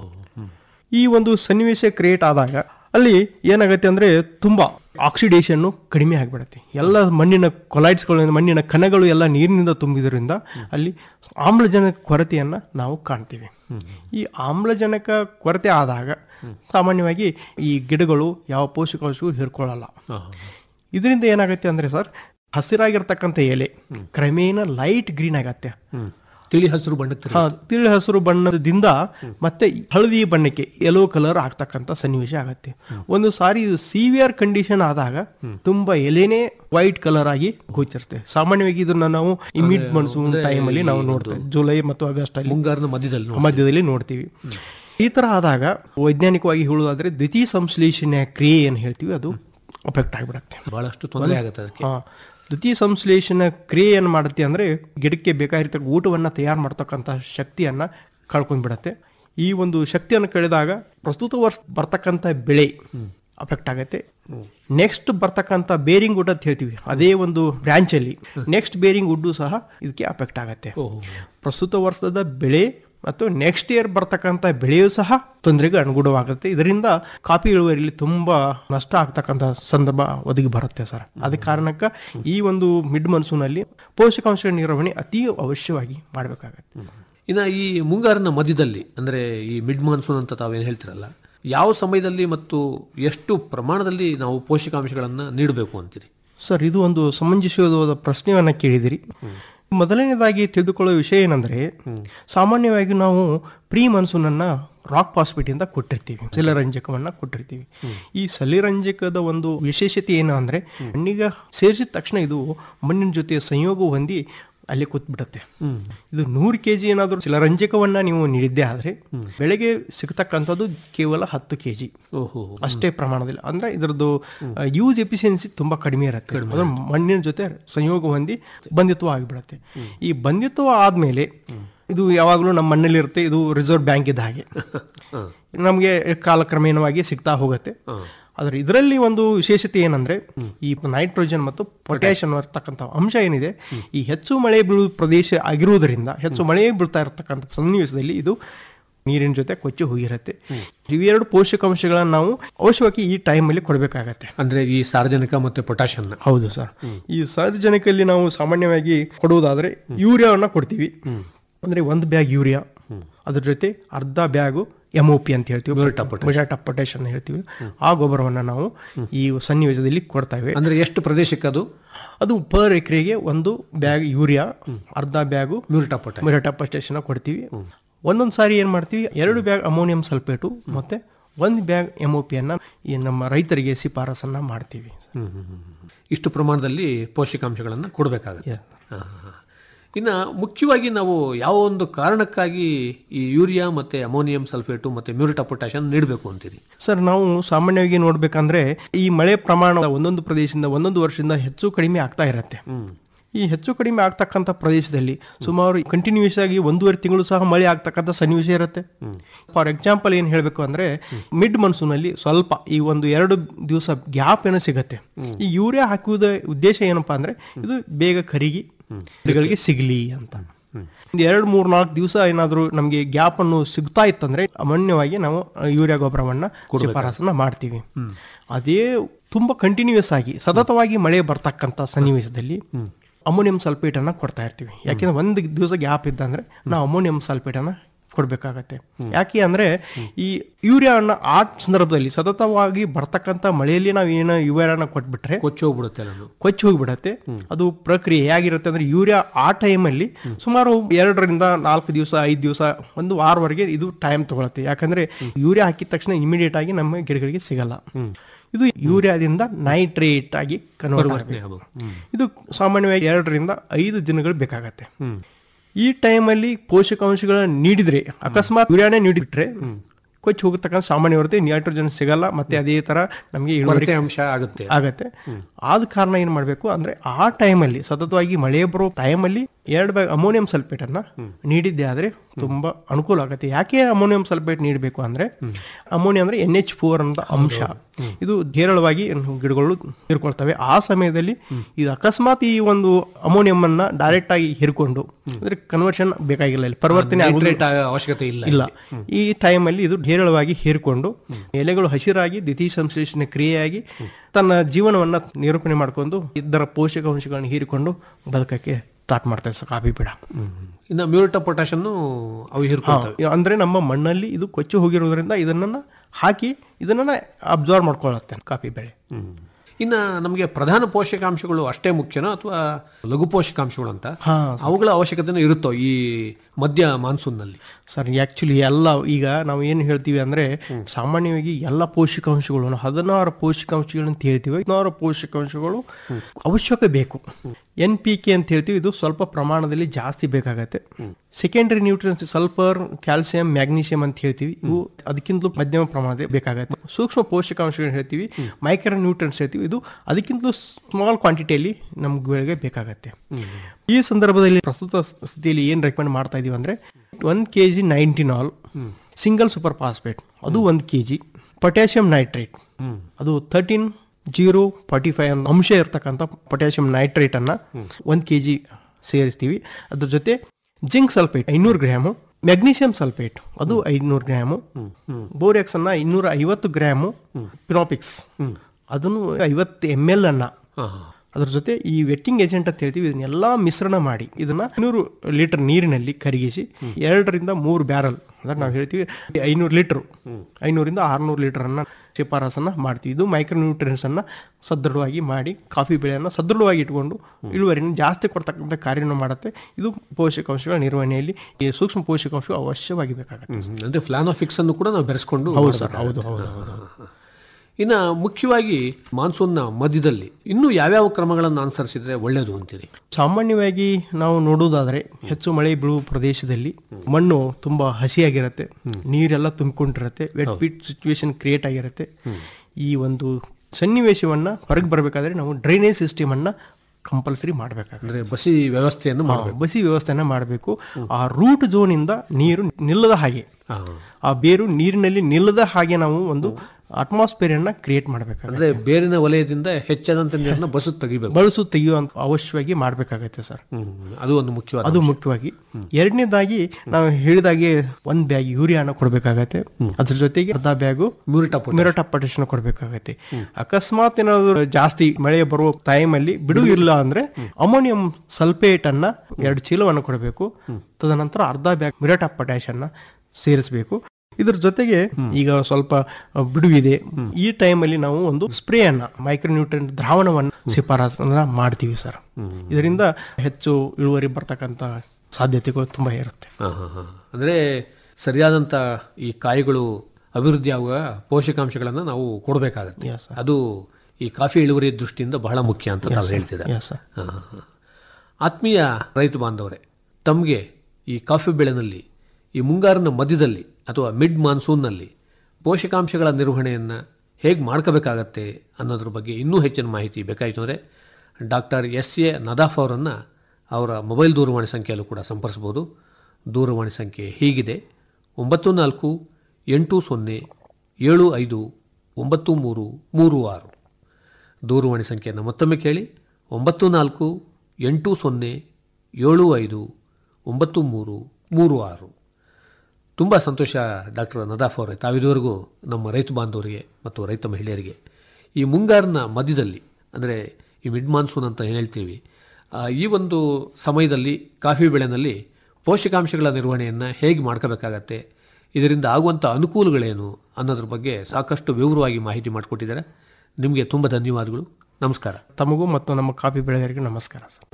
ಈ ಒಂದು ಸನ್ನಿವೇಶ ಕ್ರಿಯೇಟ್ ಆದಾಗ ಅಲ್ಲಿ ಏನಾಗುತ್ತೆ ಅಂದ್ರೆ ತುಂಬಾ ಆಕ್ಸಿಡೇಷನ್ ಕಡಿಮೆ ಆಗಿಬಿಡುತ್ತೆ ಎಲ್ಲ ಮಣ್ಣಿನ ಕೊಲೈಡ್ಸ್ಗಳು ಮಣ್ಣಿನ ಕಣಗಳು ಎಲ್ಲ ನೀರಿನಿಂದ ತುಂಬಿದ್ರಿಂದ ಅಲ್ಲಿ ಆಮ್ಲಜನಕ ಕೊರತೆಯನ್ನ ನಾವು ಕಾಣ್ತೀವಿ ಈ ಆಮ್ಲಜನಕ ಕೊರತೆ ಆದಾಗ ಸಾಮಾನ್ಯವಾಗಿ ಈ ಗಿಡಗಳು ಯಾವ ಪೋಷಕಾಂಶವೂ ಹೀರ್ಕೊಳ್ಳಲ್ಲ ಇದರಿಂದ ಏನಾಗುತ್ತೆ ಅಂದ್ರೆ ಸರ್ ಹಸಿರಾಗಿರ್ತಕ್ಕಂಥ ಎಲೆ ಕ್ರಮೇಣ ಲೈಟ್ ಗ್ರೀನ್ ಆಗತ್ತೆ ತಿಳಿ ಹಸಿರು ಬಣ್ಣಕ್ಕೆ ಹಾ ತಿಳಿ ಹಸಿರು ಬಣ್ಣದಿಂದ ಮತ್ತೆ ಹಳದಿ ಬಣ್ಣಕ್ಕೆ ಯೆಲ್ಲೋ ಕಲರ್ ಆಗ್ತಕ್ಕಂಥ ಸನ್ನಿವೇಶ ಆಗತ್ತೆ ಒಂದು ಸಾರಿ ಇದು ಸಿವಿಯರ್ ಕಂಡೀಷನ್ ಆದಾಗ ತುಂಬಾ ಎಲೆನೇ ವೈಟ್ ಕಲರ್ ಆಗಿ ಗೋಚರಿಸುತ್ತೆ ಸಾಮಾನ್ಯವಾಗಿ ಇದನ್ನ ನಾವು ಈ ಮಿಡ್ ಮನ್ಸೂನ್ ಅಂದ್ರೆ ಟೈಮ್ ಅಲ್ಲಿ ನಾವು ಈ ನೋಡ್ತೇವೆ ಜುಲೈ ಮತ್ತು ಆಗಸ್ಟ್ ಅಲ್ಲಿ ಮುಂಗಾರಿನ ಮಧ್ಯದಲ್ಲಿ ನೋಡ್ತೀವಿ. ಮಧ್ಯದಲ್ಲಿ ನೋಡ್ತೀವಿ ಈ ತರ ಆದಾಗ ವೈಜ್ಞಾನಿಕವಾಗಿ ಹೇಳುವುದಾದ್ರೆ ದ್ವಿತೀಯ ಸಂಶ್ಲೇಷಣೆಯ ಕ್ರಿಯೆ ಏನು ಹೇಳ್ತೀವಿ ಅದು ಅಫೆಕ್ಟ್ ಆಗಿಬಿಡುತ್ತೆ ಬಹಳಷ್ಟು ತೊಂದರೆ ಆಗುತ್ತೆ ಅದಕ್ಕೆ ಹಾ. ದ್ವಿತೀಯ ಸಂಶ್ಲೇಷಣ ಕ್ರಿಯೆ ಏನು ಮಾಡುತ್ತೆ ಅಂದ್ರೆ ಗಿಡಕ್ಕೆ ಬೇಕಾಗಿರ್ತಕ್ಕ ಊಟವನ್ನ ತಯಾರು ಮಾಡ್ತಕ್ಕಂಥ ಶಕ್ತಿಯನ್ನ ಕಳ್ಕೊಂಡ್ಬಿಡತ್ತೆ ಈ ಒಂದು ಶಕ್ತಿಯನ್ನು ಕಳೆದಾಗ ಪ್ರಸ್ತುತ ವರ್ಷ ಬರ್ತಕ್ಕಂಥ ಬೆಳೆ ಅಫೆಕ್ಟ್ ಆಗತ್ತೆ ನೆಕ್ಸ್ಟ್ ಬರ್ತಕ್ಕಂಥ ಬೇರಿಂಗ್ ವುಡ್ ಅಂತ ಹೇಳ್ತೀವಿ ಅದೇ ಒಂದು ಬ್ರಾಂಚ್ ಅಲ್ಲಿ ನೆಕ್ಸ್ಟ್ ಬೇರಿಂಗ್ ವುಡ್ ಸಹ ಇದಕ್ಕೆ ಅಫೆಕ್ಟ್ ಆಗತ್ತೆ ಪ್ರಸ್ತುತ ವರ್ಷದ ಬೆಳೆ ಮತ್ತು ನೆಕ್ಸ್ಟ್ ಇಯರ್ ಬರ್ತಕ್ಕಂಥ ಬೆಳೆಯೂ ಸಹ ತೊಂದರೆಗೆ ಅನುಗುಣವಾಗುತ್ತೆ ಇದರಿಂದ ಕಾಫಿ ಇಳುವರಿಯಲ್ಲಿ ತುಂಬಾ ನಷ್ಟ ಆಗ್ತಕ್ಕಂಥ ಸಂದರ್ಭ ಒದಗಿ ಬರುತ್ತೆ ಸರ್ ಅದ ಕಾರಣಕ್ಕೆ ಈ ಒಂದು ಮಿಡ್ ಮನ್ಸೂನಲ್ಲಿ ಪೋಷಕಾಂಶ ನಿರ್ವಹಣೆ ಅತಿ ಅವಶ್ಯವಾಗಿ ಮಾಡಬೇಕಾಗತ್ತೆ ಇನ್ನು ಈ ಮುಂಗಾರಿನ ಮಧ್ಯದಲ್ಲಿ ಅಂದರೆ ಈ ಮಿಡ್ ಮಾನ್ಸೂನ್ ಅಂತ ತಾವೇನು ಹೇಳ್ತಿರಲ್ಲ ಯಾವ ಸಮಯದಲ್ಲಿ ಮತ್ತು ಎಷ್ಟು ಪ್ರಮಾಣದಲ್ಲಿ ನಾವು ಪೋಷಕಾಂಶಗಳನ್ನು ನೀಡಬೇಕು ಅಂತೀರಿ ಸರ್ ಇದು ಒಂದು ಸಮಂಜಸವಾದ ಪ್ರಶ್ನೆಯನ್ನ ಕೇಳಿದಿರಿ ಮೊದಲನೇದಾಗಿ ತಿಳಿದುಕೊಳ್ಳೋ ವಿಷಯ ಏನಂದ್ರೆ ಸಾಮಾನ್ಯವಾಗಿ ನಾವು ಪ್ರೀ ಮನ್ಸೂನ್ ಅನ್ನ ರಾಕ್ ಪಾಸ್ಪಿಟ್ ಅಂತ ಕೊಟ್ಟಿರ್ತೀವಿ ಸಲಿರಂಜಕವನ್ನ ಕೊಟ್ಟಿರ್ತೀವಿ ಈ ಸಲಿರಂಜಕದ ಒಂದು ವಿಶೇಷತೆ ಏನು ಅಂದ್ರೆ ಮಣ್ಣಿಗೆ ಸೇರಿಸಿದ ತಕ್ಷಣ ಇದು ಮಣ್ಣಿನ ಜೊತೆ ಸಂಯೋಗ ಹೊಂದಿ ಅಲ್ಲಿ ಕೂತ್ಬಿಡುತ್ತೆ ಇದು ನೂರು ಕೆ ಜಿ ಏನಾದರೂ ಶಿಲರಂಜಕವನ್ನ ನೀವು ನೀಡಿದ್ದೆ ಆದ್ರೆ ಬೆಳೆಗೆ ಸಿಗ್ತಕ್ಕಂಥದ್ದು ಕೇವಲ ಹತ್ತು ಕೆ ಜಿ ಓಹೋ ಅಷ್ಟೇ ಪ್ರಮಾಣದಲ್ಲಿ ಅಂದ್ರೆ ಇದರದ್ದು ಯೂಸ್ ಎಫಿಷಿಯನ್ಸಿ ತುಂಬಾ ಕಡಿಮೆ ಇರುತ್ತೆ ಅಂದ್ರೆ ಮಣ್ಣಿನ ಜೊತೆ ಸಂಯೋಗ ಹೊಂದಿ ಬಂಧಿತ್ವ ಆಗಿಬಿಡುತ್ತೆ ಈ ಬಂಧಿತ್ವ ಆದ್ಮೇಲೆ ಇದು ಯಾವಾಗಲೂ ನಮ್ಮ ಮಣ್ಣಲ್ಲಿ ಇರುತ್ತೆ ಇದು ರಿಸರ್ವ್ ಬ್ಯಾಂಕ್ ಇದ್ದ ಹಾಗೆ ನಮಗೆ ಕಾಲಕ್ರಮೇಣವಾಗಿ ಸಿಗ್ತಾ ಹೋಗುತ್ತೆ ಆದ್ರೆ ಇದರಲ್ಲಿ ಒಂದು ವಿಶೇಷತೆ ಏನಂದ್ರೆ ಈ ನೈಟ್ರೋಜನ್ ಮತ್ತು ಪೊಟ್ಯಾಷಿಯಂ ಇರ್ತಕ್ಕಂಥ ಅಂಶ ಏನಿದೆ ಈ ಹೆಚ್ಚು ಮಳೆ ಬೀಳುವ ಪ್ರದೇಶ ಆಗಿರುವುದರಿಂದ ಹೆಚ್ಚು ಮಳೆ ಬೀಳ್ತಾ ಇರತಕ್ಕಂಥ ಸನ್ನಿವೇಶದಲ್ಲಿ ಇದು ನೀರಿನ ಜೊತೆ ಕೊಚ್ಚಿ ಹೋಗಿರುತ್ತೆ ಇವೆರಡು ಪೋಷಕಾಂಶಗಳನ್ನ ನಾವು ಅವಶ್ಯವಾಗಿ ಈ ಟೈಮಲ್ಲಿ ಕೊಡಬೇಕಾಗತ್ತೆ ಅಂದ್ರೆ ಈ ಸಾರ್ವಜನಿಕ ಮತ್ತು ಪೊಟ್ಯಾಷಿಯಂ ಹೌದು ಸರ್ ಈ ಸಾರ್ವಜನಿಕಲ್ಲಿ ನಾವು ಸಾಮಾನ್ಯವಾಗಿ ಕೊಡುವುದಾದ್ರೆ ಯೂರಿಯಾವನ್ನ ಕೊಡ್ತೀವಿ ಅಂದ್ರೆ ಒಂದು ಬ್ಯಾಗ್ ಯೂರಿಯಾ ಅದ್ರ ಜೊತೆ ಅರ್ಧ ಬ್ಯಾಗು ಎಮ್ ಒ ಪಿ ಅಂತ ಹೇಳ್ತೀವಿ ಮಿಜಾಟ ಪೊಟ್ಯಾಷ್ ಅಂತ ಹೇಳ್ತೀವಿ ಆ ಗೊಬ್ಬರವನ್ನ ನಾವು ಈ ಸನ್ನಿವೇಶದಲ್ಲಿ ಕೊಡ್ತೇವೆ ಅಂದ್ರೆ ಎಷ್ಟು ಪ್ರದೇಶಕ್ಕೆ ಅದು ಅದು ಪರ್ ಎಕರೆಗೆ ಒಂದು ಬ್ಯಾಗ್ ಯೂರಿಯಾ ಅರ್ಧ ಬ್ಯಾಗು ಮ್ಯೂರಿಟಾ ಪೊಟ್ಯಾಷ್ ಮಿರಟ ಪೊಟ್ಯಾಷನ್ನ ಕೊಡ್ತೀವಿ ಒಂದೊಂದು ಸಾರಿ ಏನು ಮಾಡ್ತೀವಿ ಎರಡು ಬ್ಯಾಗ್ ಅಮೋನಿಯಂ ಸಲ್ಫೇಟು ಮತ್ತೆ ಒಂದು ಬ್ಯಾಗ್ ಎಮ್ ಒ ಪಿಯನ್ನು ಈ ನಮ್ಮ ರೈತರಿಗೆ ಶಿಫಾರಸನ್ನ ಮಾಡ್ತೀವಿ ಇಷ್ಟು ಪ್ರಮಾಣದಲ್ಲಿ ಪೋಷಕಾಂಶಗಳನ್ನು ಕೊಡಬೇಕಾಗುತ್ತೆ ಇನ್ನು ಮುಖ್ಯವಾಗಿ ನಾವು ಯಾವ ಒಂದು ಕಾರಣಕ್ಕಾಗಿ ಈ ಯೂರಿಯಾ ಮತ್ತು ಅಮೋನಿಯಂ ಸಲ್ಫೇಟು ಮತ್ತು ಮ್ಯೂರಿಟಾ ಪೊಟ್ಯಾಷಿಯಂ ನೀಡಬೇಕು ಅಂತೀರಿ ಸರ್ ನಾವು ಸಾಮಾನ್ಯವಾಗಿ ನೋಡ್ಬೇಕಂದ್ರೆ ಈ ಮಳೆ ಪ್ರಮಾಣ ಒಂದೊಂದು ಪ್ರದೇಶದಿಂದ ಒಂದೊಂದು ವರ್ಷದಿಂದ ಹೆಚ್ಚು ಕಡಿಮೆ ಆಗ್ತಾ ಇರತ್ತೆ ಈ ಹೆಚ್ಚು ಕಡಿಮೆ ಆಗ್ತಕ್ಕಂಥ ಪ್ರದೇಶದಲ್ಲಿ ಸುಮಾರು ಕಂಟಿನ್ಯೂಸ್ ಆಗಿ ಒಂದೂವರೆ ತಿಂಗಳು ಸಹ ಮಳೆ ಆಗ್ತಕ್ಕಂಥ ಸನ್ನಿವೇಶ ಇರುತ್ತೆ ಫಾರ್ ಎಕ್ಸಾಂಪಲ್ ಏನ್ ಹೇಳ್ಬೇಕು ಅಂದ್ರೆ ಮಿಡ್ ಮನ್ಸೂನ್ ಅಲ್ಲಿ ಸ್ವಲ್ಪ ಈ ಒಂದು ಎರಡು ದಿವಸ ಗ್ಯಾಪ್ ಏನೋ ಸಿಗತ್ತೆ ಈ ಯೂರಿಯಾ ಹಾಕುವುದ ಉದ್ದೇಶ ಏನಪ್ಪಾ ಅಂದ್ರೆ ಇದು ಬೇಗ ಕರಿಗಿ ಗಿಡಗಳಿಗೆ ಸಿಗ್ಲಿ ಅಂತ ಒಂದು ಎರಡು ಮೂರು ನಾಲ್ಕು ದಿವಸ ಏನಾದರೂ ನಮಗೆ ಗ್ಯಾಪ್ ಅನ್ನು ಸಿಗ್ತಾ ಇತ್ತಂದ್ರೆ ಅಮಾನ್ಯವಾಗಿ ನಾವು ಯೂರಿಯಾ ಗೊಬ್ಬರವನ್ನ ಶಿಫಾರಸನ್ನ ಮಾಡ್ತೀವಿ ಅದೇ ತುಂಬಾ ಕಂಟಿನ್ಯೂಸ್ ಆಗಿ ಸತತವಾಗಿ ಮಳೆ ಬರ್ತಕ್ಕಂಥ ಸನ್ನಿವೇಶದಲ್ಲಿ ಅಮೋನಿಯಂ ಸಲ್ಫೇಟ್ ಅನ್ನ ಕೊಡ್ತಾ ಇರ್ತೀವಿ ಯಾಕೆಂದ್ರೆ ಒಂದು ದಿವಸ ಗ್ಯಾಪ್ ಇದ್ದಂದ್ರೆ ನಾವು ಅಮೋನಿಯಂ ಸಲ್ಫೇಟ್ ಅನ್ನ ಕೊಡ್ಬೇಕಾಗತ್ತೆ ಯಾಕೆ ಅಂದ್ರೆ ಈ ಯೂರಿಯಾನ ಆ ಸಂದರ್ಭದಲ್ಲಿ ಸತತವಾಗಿ ಬರ್ತಕ್ಕಂಥ ಮಳೆಯಲ್ಲಿ ನಾವು ಏನೋ ಯೂರಿಯಾನ ಕೊಟ್ಬಿಟ್ರೆ ಕೊಚ್ಚಿ ಹೋಗ್ಬಿಡುತ್ತೆ ಎಲ್ಲಾನು. ಕೊಚ್ಚಿ ಹೋಗ್ಬಿಡತ್ತೆ ಅದು ಪ್ರಕ್ರಿಯೆ ಹೇಗಿರುತ್ತೆ ಅಂದ್ರೆ ಯೂರಿಯಾ ಆ ಟೈಮಲ್ಲಿ ಸುಮಾರು ಎರಡರಿಂದ ನಾಲ್ಕು ದಿವಸ ಐದು ದಿವಸ ಒಂದು ವಾರವರೆಗೆ ಇದು ಟೈಮ್ ತಗೊಳುತ್ತೆ ಯಾಕಂದ್ರೆ ಯೂರಿಯಾ ಹಾಕಿದ ತಕ್ಷಣ ಇಮಿಡಿಯೇಟ್ ಆಗಿ ನಮ್ಮ ಗಿಡಗಳಿಗೆ ಸಿಗಲ್ಲ ಇದು ಯೂರಿಯಾದಿಂದ ನೈಟ್ರೇಟ್ ಆಗಿ ಕನ್ವರ್ಟ್ ಪರಿವರ್ತನೆ ಆಗಬೇಕು ಆಗ್ಬೇಕು. ಹ್ಮ್. ಇದು ಸಾಮಾನ್ಯವಾಗಿ ಎರಡರಿಂದ ಐದು ದಿನಗಳು ಬೇಕಾಗತ್ತೆ ಈ ಟೈಮಲ್ಲಿ ಪೋಷಕಾಂಶಗಳ ನೀಡಿದ್ರೆ ಅಕಸ್ಮಾತ್ ಯೂರಿಯಾನೇ ನೀಡಿಬಿಟ್ರೆ ಕೊಚ್ಚಿ ಹೋಗತಕ್ಕಂಥ ಸಾಮಾನ್ಯ ಹೊರತೆ ನೈಟ್ರೋಜನ್ ಸಿಗಲ್ಲ ಮತ್ತೆ ಅದೇ ತರ ನಮಗೆ ಇಳುವರಿ ಕೊರತೆ ಅಂಶ ಆಗುತ್ತೆ ಆಗತ್ತೆ ಆದ ಕಾರಣ ಏನ್ ಮಾಡಬೇಕು ಅಂದ್ರೆ ಆ ಟೈಮಲ್ಲಿ ಸತತವಾಗಿ ಮಳೆ ಬರೋ ಟೈಮಲ್ಲಿ ಎರಡು ಬ್ಯಾಗ್ ಅಮೋನಿಯಂ ಸಲ್ಫೇಟ್ ಅನ್ನ ನೀಡಿದ್ದೆ ಆದ್ರೆ ತುಂಬಾ ಅನುಕೂಲ ಆಗುತ್ತೆ ಯಾಕೆ ಅಮೋನಿಯಂ ಸಲ್ಫೇಟ್ ನೀಡಬೇಕು ಅಂದ್ರೆ ಅಮೋನಿಯಂ ಅಂದ್ರೆ ಎನ್ ಎಚ್ ಫೋರ್ ಅಂತ ಅಂಶ ಇದು ಧೇರಳವಾಗಿ ಗಿಡಗಳು ಹೀರ್ಕೊಳ್ತವೆ ಆ ಸಮಯದಲ್ಲಿ ಇದು ಅಕಸ್ಮಾತ್ ಈ ಒಂದು ಅಮೋನಿಯಂ ಅನ್ನ ಡೈರೆಕ್ಟ್ ಆಗಿ ಹಿರ್ಕೊಂಡು ಅಂದ್ರೆ ಕನ್ವರ್ಷನ್ ಬೇಕಾಗಿಲ್ಲ ಇಲ್ಲಿ ಪರಿವರ್ತನೆ ಆಗುವುದಿಲ್ಲ. Nitrate ಆಗ ಅವಶ್ಯಕತೆ ಇಲ್ಲ ಇಲ್ಲ ಈ ಟೈಮಲ್ಲಿ ಇದು ಢೇರಳವಾಗಿ ಹೀರ್ಕೊಂಡು ಎಲೆಗಳು ಹಸಿರಾಗಿ ದ್ವಿತೀಯ ಸಂಶ್ಲೇಷಣೆ ಕ್ರಿಯೆಯಾಗಿ ತನ್ನ ಜೀವನವನ್ನ ನಿರೂಪಣೆ ಮಾಡ್ಕೊಂಡು ಇದರ ಪೋಷಕಾಂಶಗಳನ್ನು ಹೀರಿಕೊಂಡು ಬದುಕಕ್ಕೆ ಸ್ಟಾರ್ಟ್ ಮಾಡ್ತಾರೆ ಸರ್ ಕಾಫಿ ಗಿಡ ಇನ್ನು ಮ್ಯೂರಿಟ ಪೊಟ್ಯಾಷನ್ನು ಅವು ಹಿರ್ಕೊಳ್ತವೆ ಹಾ, ಅಂದ್ರೆ ನಮ್ಮ ಮಣ್ಣಲ್ಲಿ ಇದು ಕೊಚ್ಚಿ ಹೋಗಿರೋದ್ರಿಂದ ಇದನ್ನ ಹಾಕಿ ಇದನ್ನ ಅಬ್ಸರ್ವ್ ಮಾಡ್ಕೊಳ್ಳುತ್ತೆ ಕಾಫಿ ಬೆಳೆ ಇನ್ನು ನಮಗೆ ಪ್ರಧಾನ ಪೋಷಕಾಂಶಗಳು ಅಷ್ಟೇ ಮುಖ್ಯನೋ ಅಥವಾ ಲಘು ಪೋಷಕಾಂಶಗಳು ಅಂತ ಹಾ, ಅವುಗಳ ಅವಶ್ಯಕತೆನೂ ಇರುತ್ತೋ ಈ ಮಧ್ಯ ಮಾನ್ಸೂನ್ನಲ್ಲಿ ಸರ್ ಆಕ್ಚುಲಿ ಎಲ್ಲ ಈಗ ನಾವು ಏನು ಹೇಳ್ತೀವಿ ಅಂದ್ರೆ ಸಾಮಾನ್ಯವಾಗಿ ಎಲ್ಲ ಪೋಷಕಾಂಶಗಳು ಹದಿನಾರು ಪೋಷಕಾಂಶಗಳು ಅಂತ ಹೇಳ್ತೀವಿ ಹದಿನಾರು ಪೋಷಕಾಂಶಗಳು ಅವಶ್ಯಕ ಬೇಕು ಎನ್ ಪಿ ಕೆ ಅಂತ ಹೇಳ್ತೀವಿ ಇದು ಸ್ವಲ್ಪ ಪ್ರಮಾಣದಲ್ಲಿ ಜಾಸ್ತಿ ಬೇಕಾಗತ್ತೆ secondary nutrients sulphur calcium magnesium ಅಂತ ಹೇಳ್ತೀವಿ ಇವು ಅದಕ್ಕಿಂತಲೂ ಮಧ್ಯಮ ಪ್ರಮಾಣದಲ್ಲಿ ಬೇಕಾಗತ್ತೆ ಸೂಕ್ಷ್ಮ ಪೋಷಕಾಂಶಗಳು ಹೇಳ್ತೀವಿ ಮೈಕ್ರೋ ನ್ಯೂಟ್ರಿಯನ್ಸ್ ಹೇಳ್ತೀವಿ ಇದು ಅದಕ್ಕಿಂತಲೂ ಸ್ಮಾಲ್ ಕ್ವಾಂಟಿಟಿಯಲ್ಲಿ ನಮ್ಗೆ ಬೆಳೆಗೆ ಬೇಕಾಗತ್ತೆ ಈ ಸಂದರ್ಭದಲ್ಲಿ ಪ್ರಸ್ತುತ ಸ್ಥಿತಿಯಲ್ಲಿ ಏನು ರೆಕಮೆಂಡ್ ಮಾಡ್ತಾ ಇದೀವಿ ಅಂದ್ರೆ ಒಂದು ಕೆ ಜಿ ನೈಂಟಿನಾಲ್ ಸಿಂಗಲ್ ಸೂಪರ್ ಫಾಸ್ಫೇಟ್ ಅದು ಒಂದು ಕೆ ಜಿ ಪೊಟ್ಯಾಷಿಯಂ ನೈಟ್ರೇಟ್ ಅದು ತರ್ಟೀನ್ ಜೀರೋ ಫಾರ್ಟಿ ಫೈವ್ ಅನ್ನೋ ಅಂಶ ಇರ್ತಕ್ಕಂಥ ಪೊಟ್ಯಾಷಿಯಂ ನೈಟ್ರೇಟ್ ಅನ್ನ ಒಂದು ಕೆ ಜಿ ಸೇರಿಸ್ತೀವಿ ಅದ್ರ ಜೊತೆ ಜಿಂಕ್ ಸಲ್ಫೇಟ್ ಐನೂರು ಗ್ರಾಮು ಮೆಗ್ನೀಷಿಯಂ ಸಲ್ಫೇಟ್ ಅದು ಐನೂರು ಗ್ರಾಮು ಬೋರೆಕ್ಸ್ ಅನ್ನ ಇನ್ನೂರ ಐವತ್ತು ಗ್ರಾಮು ಪಿನಾಪಿಕ್ಸ್ ಅದನ್ನು ಐವತ್ತು ಎಮ್ ಎಲ್ ಅನ್ನ ಅದ್ರ ಜೊತೆ ಈ ವೆಟ್ಟಿಂಗ್ ಏಜೆಂಟ್ ಅಂತ ಹೇಳ್ತೀವಿ ಇದನ್ನೆಲ್ಲ ಮಿಶ್ರಣ ಮಾಡಿ ಇದನ್ನ ಐನೂರು ಲೀಟರ್ ನೀರಿನಲ್ಲಿ ಕರಗಿಸಿ ಎರಡರಿಂದ ಮೂರು ಬ್ಯಾರಲ್ ಅಂದ್ರೆ ನಾವು ಹೇಳ್ತೀವಿ ಐನೂರು ಲೀಟರ್ ಐನೂರಿಂದ ಆರ್ನೂರು ಲೀಟರ್ ಅನ್ನ ಶಿಫಾರಸನ್ನ ಮಾಡ್ತೀವಿ ಇದು ಮೈಕ್ರೋ ನ್ಯೂಟ್ರಿಯನ್ಸ್ ಅನ್ನ ಸದೃಢವಾಗಿ ಮಾಡಿ ಕಾಫಿ ಬೆಳೆಯನ್ನು ಸದೃಢವಾಗಿ ಇಟ್ಕೊಂಡು ಇಳುವರಿನ ಜಾಸ್ತಿ ಕೊಡ್ತಕ್ಕಂಥ ಕಾರ್ಯವನ್ನು ಮಾಡುತ್ತೆ ಇದು ಪೋಷಕಾಂಶಗಳ ನಿರ್ವಹಣೆಯಲ್ಲಿ ಈ ಸೂಕ್ಷ್ಮ ಪೋಷಕಾಂಶಗಳು ಅವಶ್ಯವಾಗಿ ಬೇಕಾಗುತ್ತೆ ಅಂದ್ರೆ ಫ್ಲಾನೋಫಿಕ್ಸ್ ಅನ್ನು ಕೂಡ ನಾವು ಬೆರೆಸ್ಕೊಂಡು ಹೌದು ಸರ್ ಮಾಡಬೇಕಾಗುತ್ತೆ. ಹೌದು ಹೌದು ಹೌದು ಇನ್ನು ಮುಖ್ಯವಾಗಿ ಮಾನ್ಸೂನ್ನ ಮಧ್ಯದಲ್ಲಿ ಇನ್ನೂ ಯಾವ್ಯಾವ ಕ್ರಮಗಳನ್ನು ಅನುಸರಿಸಿದ್ರೆ ಒಳ್ಳೆಯದು ಅಂತೀರಿ ಸಾಮಾನ್ಯವಾಗಿ ನಾವು ನೋಡುವುದಾದ್ರೆ ಹೆಚ್ಚು ಮಳೆ ಬೀಳುವ ಪ್ರದೇಶದಲ್ಲಿ ಮಣ್ಣು ತುಂಬಾ ಹಸಿಯಾಗಿರುತ್ತೆ ನೀರೆಲ್ಲ ತುಂಬಿಕೊಂಡಿರುತ್ತೆ ವೆಟ್ ಪಿಟ್ ಸಿಚುವೇಶನ್ ಕ್ರಿಯೇಟ್ ಆಗಿರುತ್ತೆ ಈ ಒಂದು ಸನ್ನಿವೇಶವನ್ನ ಹೊರಗೆ ಬರಬೇಕಾದ್ರೆ ನಾವು ಡ್ರೈನೇಜ್ ಸಿಸ್ಟಮ್ ಅನ್ನ ಕಂಪಲ್ಸರಿ ಮಾಡಬೇಕಾಗುತ್ತೆ ಅಂದ್ರೆ ಬಸಿ ವ್ಯವಸ್ಥೆಯನ್ನು ಮಾಡಬೇಕು ಬಸಿ ವ್ಯವಸ್ಥೆನ ಮಾಡಬೇಕು ಆ ರೂಟ್ ಝೋನ್ ಇಂದ ನೀರು ನಿಲ್ಲದ ಹಾಗೆ ಆ ಬೇರು ನೀರಿನಲ್ಲಿ ನಿಲ್ಲದ ಹಾಗೆ ನಾವು ಒಂದು ಅಟ್ಮಾಸ್ಫಿಯರ್ ಅನ್ನ ಕ್ರಿಯೇಟ್ ಮಾಡಬೇಕಾಗುತ್ತೆ ಅಂದ್ರೆ ಬೇರಿನ ವಲಯದಿಂದ ಹೆಚ್ಚಾದಂತ ನೀರನ್ನ ಬಸು ತೆಗಿಬೇಕು ಬಳಸು ತೆಗೆಯುವಂತ ಅವಶ್ಯವಾಗಿ ಮಾಡಬೇಕಾಗತ್ತೆ ಸರ್ ಅದು ಒಂದು ಮುಖ್ಯವಾದ ಅದು ಮುಖ್ಯವಾಗಿ ಎರಡನೇದಾಗಿ ನಾವು ಹೇಳಿದಾಗೆ ಒಂದ್ ಬ್ಯಾಗ್ ಯೂರಿಯಾನ ಕೊಡ್ಬೇಕಾಗತ್ತೆ ಅದ್ರ ಜೊತೆಗೆ ಅರ್ಧ ಬ್ಯಾಗು ಮಿರಟ ಪೊಟ್ಯಾಷನ್ ಕೊಡ್ಬೇಕಾಗತ್ತೆ ಅಕಸ್ಮಾತ್ ಏನಾದ್ರು ಜಾಸ್ತಿ ಮಳೆ ಬರುವ ಟೈಮ್ ಅಲ್ಲಿ ಬಿಡು ಇಲ್ಲ ಅಂದ್ರೆ ಅಮೋನಿಯಂ ಸಲ್ಫೇಟ್ ಅನ್ನ ಎರಡು ಚೀಲವನ್ನು ಕೊಡಬೇಕು ತದನಂತರ ಅರ್ಧ ಬ್ಯಾಗ್ ಮಿರಟ ಪೊಟ್ಯಾಷ್ ಅನ್ನ ಸೇರಿಸಬೇಕು ಇದ್ರ ಜೊತೆಗೆ ಈಗ ಸ್ವಲ್ಪ ಬಿಡುವಿದೆ ಈ ಟೈಮಲ್ಲಿ ನಾವು ಒಂದು ಸ್ಪ್ರೇ ಅನ್ನ ಮೈಕ್ರೋನ್ಯೂಟ್ರಿಯನ್ ದ್ರಾವಣವನ್ನು ಶಿಫಾರಸನ್ನ ಮಾಡ್ತೀವಿ ಸರ್ ಇದರಿಂದ ಹೆಚ್ಚು ಇಳುವರಿ ಬರ್ತಕ್ಕಂಥ ಸಾಧ್ಯತೆಗಳು ತುಂಬಾ ಇರುತ್ತೆ ಹಾ, ಹಾ, ಹಾ. ಅಂದ್ರೆ ಸರಿಯಾದಂತ ಈ ಕಾಯಿಗಳು ಅಭಿವೃದ್ಧಿ ಆಗುವ ಪೋಷಕಾಂಶಗಳನ್ನು ನಾವು ಕೊಡಬೇಕಾಗತ್ತೆ ಅದು ಈ ಕಾಫಿ ಇಳುವರಿ ದೃಷ್ಟಿಯಿಂದ ಬಹಳ ಮುಖ್ಯ ಅಂತ ತಾವು ಹೇಳ್ತಿದ್ದಾರೆ Yes, sir. ಹಾ, ಹಾ, ಹಾ. ಆತ್ಮೀಯ ರೈತ ಬಾಂಧವರೇ ತಮಗೆ ಈ ಕಾಫಿ ಬೆಳೆನಲ್ಲಿ ಈ ಮುಂಗಾರಿನ ಮಧ್ಯದಲ್ಲಿ ಅಥವಾ ಮಿಡ್ ಮಾನ್ಸೂನ್ನಲ್ಲಿ ಪೋಷಕಾಂಶಗಳ ನಿರ್ವಹಣೆಯನ್ನು ಹೇಗೆ ಮಾಡ್ಕೋಬೇಕಾಗತ್ತೆ ಅನ್ನೋದ್ರ ಬಗ್ಗೆ ಇನ್ನೂ ಹೆಚ್ಚಿನ ಮಾಹಿತಿ ಬೇಕಾಯಿತು ಅಂದರೆ ಡಾಕ್ಟರ್ ಎಸ್ ಎ ನದಾಫ್ ಅವರನ್ನು ಅವರ ಮೊಬೈಲ್ ದೂರವಾಣಿ ಸಂಖ್ಯೆಯಲ್ಲೂ ಕೂಡ ಸಂಪರ್ಸ್ಬೋದು ದೂರವಾಣಿ ಸಂಖ್ಯೆ ಹೀಗಿದೆ ಒಂಬತ್ತು ನಾಲ್ಕು ಎಂಟು ಸೊನ್ನೆ ಏಳು ಐದು ಒಂಬತ್ತು ಮೂರು ಮೂರು ಆರು ದೂರವಾಣಿ ಸಂಖ್ಯೆಯನ್ನು ಮತ್ತೊಮ್ಮೆ ಕೇಳಿ ಒಂಬತ್ತು ನಾಲ್ಕು ಎಂಟು ಸೊನ್ನೆ ಏಳು ಐದು ಒಂಬತ್ತು ಮೂರು ಮೂರು ಆರು ತುಂಬ ಸಂತೋಷ ಡಾಕ್ಟರ್ ನದಾಫ್ ಅವರೇ ತಾವಿದುವರೆಗೂ ನಮ್ಮ ರೈತ ಬಾಂಧವರಿಗೆ ಮತ್ತು ರೈತ ಮಹಿಳೆಯರಿಗೆ ಈ ಮುಂಗಾರಿನ ಮಧ್ಯದಲ್ಲಿ ಅಂದರೆ ಈ ಮಿಡ್ ಮಾನ್ಸೂನ್ ಅಂತ ಏನ್ ಹೇಳ್ತೀವಿ ಆ, ಈ ಒಂದು ಸಮಯದಲ್ಲಿ ಕಾಫಿ ಬೆಳೆನಲ್ಲಿ ಪೋಷಕಾಂಶಗಳ ನಿರ್ವಹಣೆಯನ್ನು ಹೇಗೆ ಮಾಡ್ಕೋಬೇಕಾಗತ್ತೆ ಇದರಿಂದ ಆಗುವಂಥ ಅನುಕೂಲಗಳೇನು ಅನ್ನೋದ್ರ ಬಗ್ಗೆ ಸಾಕಷ್ಟು ವಿವರವಾಗಿ ಮಾಹಿತಿ ಮಾಡಿಕೊಟ್ಟಿದ್ದಾರೆ ನಿಮಗೆ ತುಂಬ ಧನ್ಯವಾದಗಳು ನಮಸ್ಕಾರ ತಮಗೂ ಮತ್ತು ನಮ್ಮ ಕಾಫಿ ಬೆಳೆಗಾರರಿಗೆ ನಮಸ್ಕಾರ ಸರ್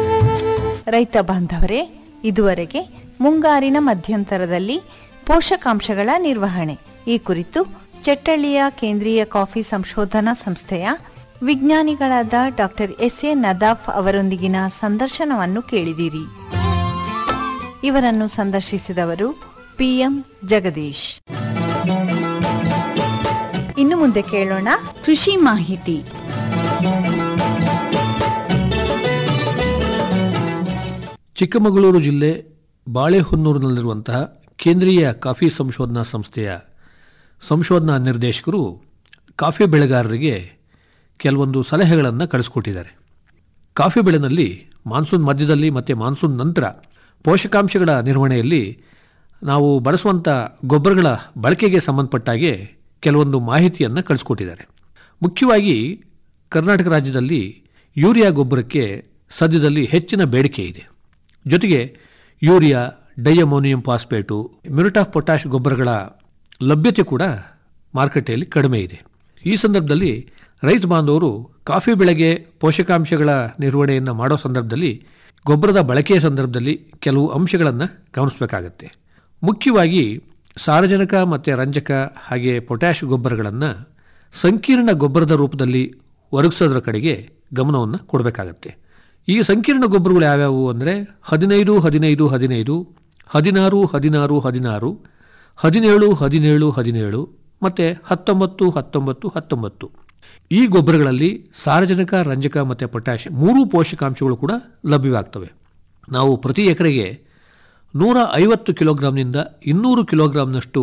ರೈತ ಬಾಂಧವರೇ ಇದುವರೆಗೆ ಮುಂಗಾರಿನ ಮಧ್ಯಂತರದಲ್ಲಿ ಪೋಷಕಾಂಶಗಳ ನಿರ್ವಹಣೆ ಈ ಕುರಿತು ಚೆಟ್ಟಳ್ಳಿಯ ಕೇಂದ್ರೀಯ ಕಾಫಿ ಸಂಶೋಧನಾ ಸಂಸ್ಥೆಯ ವಿಜ್ಞಾನಿಗಳಾದ ಡಾಕ್ಟರ್ ಎಸ್ ಎ ನದಾಫ್ ಅವರೊಂದಿಗಿನ ಸಂದರ್ಶನವನ್ನು ಕೇಳಿದಿರಿ ಇವರನ್ನು ಸಂದರ್ಶಿಸಿದವರು ಪಿಎಂ ಜಗದೀಶ್ ಇನ್ನು ಮುಂದೆ ಕೇಳೋಣ ಕೃಷಿ ಮಾಹಿತಿ ಚಿಕ್ಕಮಗಳೂರು ಜಿಲ್ಲೆ ಬಾಳೆಹೊನ್ನೂರಿನಲ್ಲಿರುವಂತಹ ಕೇಂದ್ರೀಯ ಕಾಫಿ ಸಂಶೋಧನಾ ಸಂಸ್ಥೆಯ ಸಂಶೋಧನಾ ನಿರ್ದೇಶಕರು ಕಾಫಿ ಬೆಳೆಗಾರರಿಗೆ ಕೆಲವೊಂದು ಸಲಹೆಗಳನ್ನು ಕಳಿಸ್ಕೊಟ್ಟಿದ್ದಾರೆ ಕಾಫಿ ಬೆಳೆನಲ್ಲಿ ಮಾನ್ಸೂನ್ ಮಧ್ಯದಲ್ಲಿ ಮತ್ತು ಮಾನ್ಸೂನ್ ನಂತರ ಪೋಷಕಾಂಶಗಳ ನಿರ್ವಹಣೆಯಲ್ಲಿ ನಾವು ಬಳಸುವಂಥ ಗೊಬ್ಬರಗಳ ಬಳಕೆಗೆ ಸಂಬಂಧಪಟ್ಟಾಗೆ ಕೆಲವೊಂದು ಮಾಹಿತಿಯನ್ನು ಕಳಿಸ್ಕೊಟ್ಟಿದ್ದಾರೆ ಮುಖ್ಯವಾಗಿ ಕರ್ನಾಟಕ ರಾಜ್ಯದಲ್ಲಿ ಯೂರಿಯಾ ಗೊಬ್ಬರಕ್ಕೆ ಸದ್ಯದಲ್ಲಿ ಹೆಚ್ಚಿನ ಬೇಡಿಕೆ ಇದೆ ಜೊತೆಗೆ urea diammonium phosphate muriate of potash ಗೊಬ್ಬರಗಳ ಲಭ್ಯತೆ ಕೂಡ ಮಾರುಕಟ್ಟೆಯಲ್ಲಿ ಕಡಿಮೆ ಇದೆ ಈ ಸಂದರ್ಭದಲ್ಲಿ ರೈತ ಬಾಂಧವರು ಕಾಫಿ ಬೆಳೆಗೆ ಪೋಷಕಾಂಶಗಳ ನಿರ್ವಹಣೆಯನ್ನು ಮಾಡೋ ಸಂದರ್ಭದಲ್ಲಿ ಗೊಬ್ಬರದ ಬಳಕೆಯ ಸಂದರ್ಭದಲ್ಲಿ ಕೆಲವು ಅಂಶಗಳನ್ನು ಗಮನಿಸಬೇಕಾಗತ್ತೆ ಮುಖ್ಯವಾಗಿ ಸಾರಜನಕ ಮತ್ತು ರಂಜಕ ಹಾಗೆ ಪೊಟ್ಯಾಶ್ ಗೊಬ್ಬರಗಳನ್ನು ಸಂಕೀರ್ಣ ಗೊಬ್ಬರದ ರೂಪದಲ್ಲಿ ಒದಗಿಸೋದ್ರ ಕಡೆಗೆ ಗಮನವನ್ನು ಕೊಡಬೇಕಾಗತ್ತೆ ಈ ಸಂಕೀರ್ಣ ಗೊಬ್ಬರಗಳು ಯಾವ್ಯಾವು ಅಂದರೆ ಹದಿನೈದು ಹದಿನೈದು ಹದಿನೈದು ಹದಿನಾರು ಹದಿನಾರು ಹದಿನಾರು ಹದಿನೇಳು ಹದಿನೇಳು ಹದಿನೇಳು ಮತ್ತು ಹತ್ತೊಂಬತ್ತು ಹತ್ತೊಂಬತ್ತು ಹತ್ತೊಂಬತ್ತು ಈ ಗೊಬ್ಬರಗಳಲ್ಲಿ ಸಾರಜನಕ ರಂಜಕ ಮತ್ತು ಪೊಟ್ಯಾಶ್ ಮೂರೂ ಪೋಷಕಾಂಶಗಳು ಕೂಡ ಲಭ್ಯವಾಗ್ತವೆ ನಾವು ಪ್ರತಿ ಎಕರೆಗೆ ನೂರ ಐವತ್ತು ಕಿಲೋಗ್ರಾಮ್ನಿಂದ ಇನ್ನೂರು ಕಿಲೋಗ್ರಾಮ್ನಷ್ಟು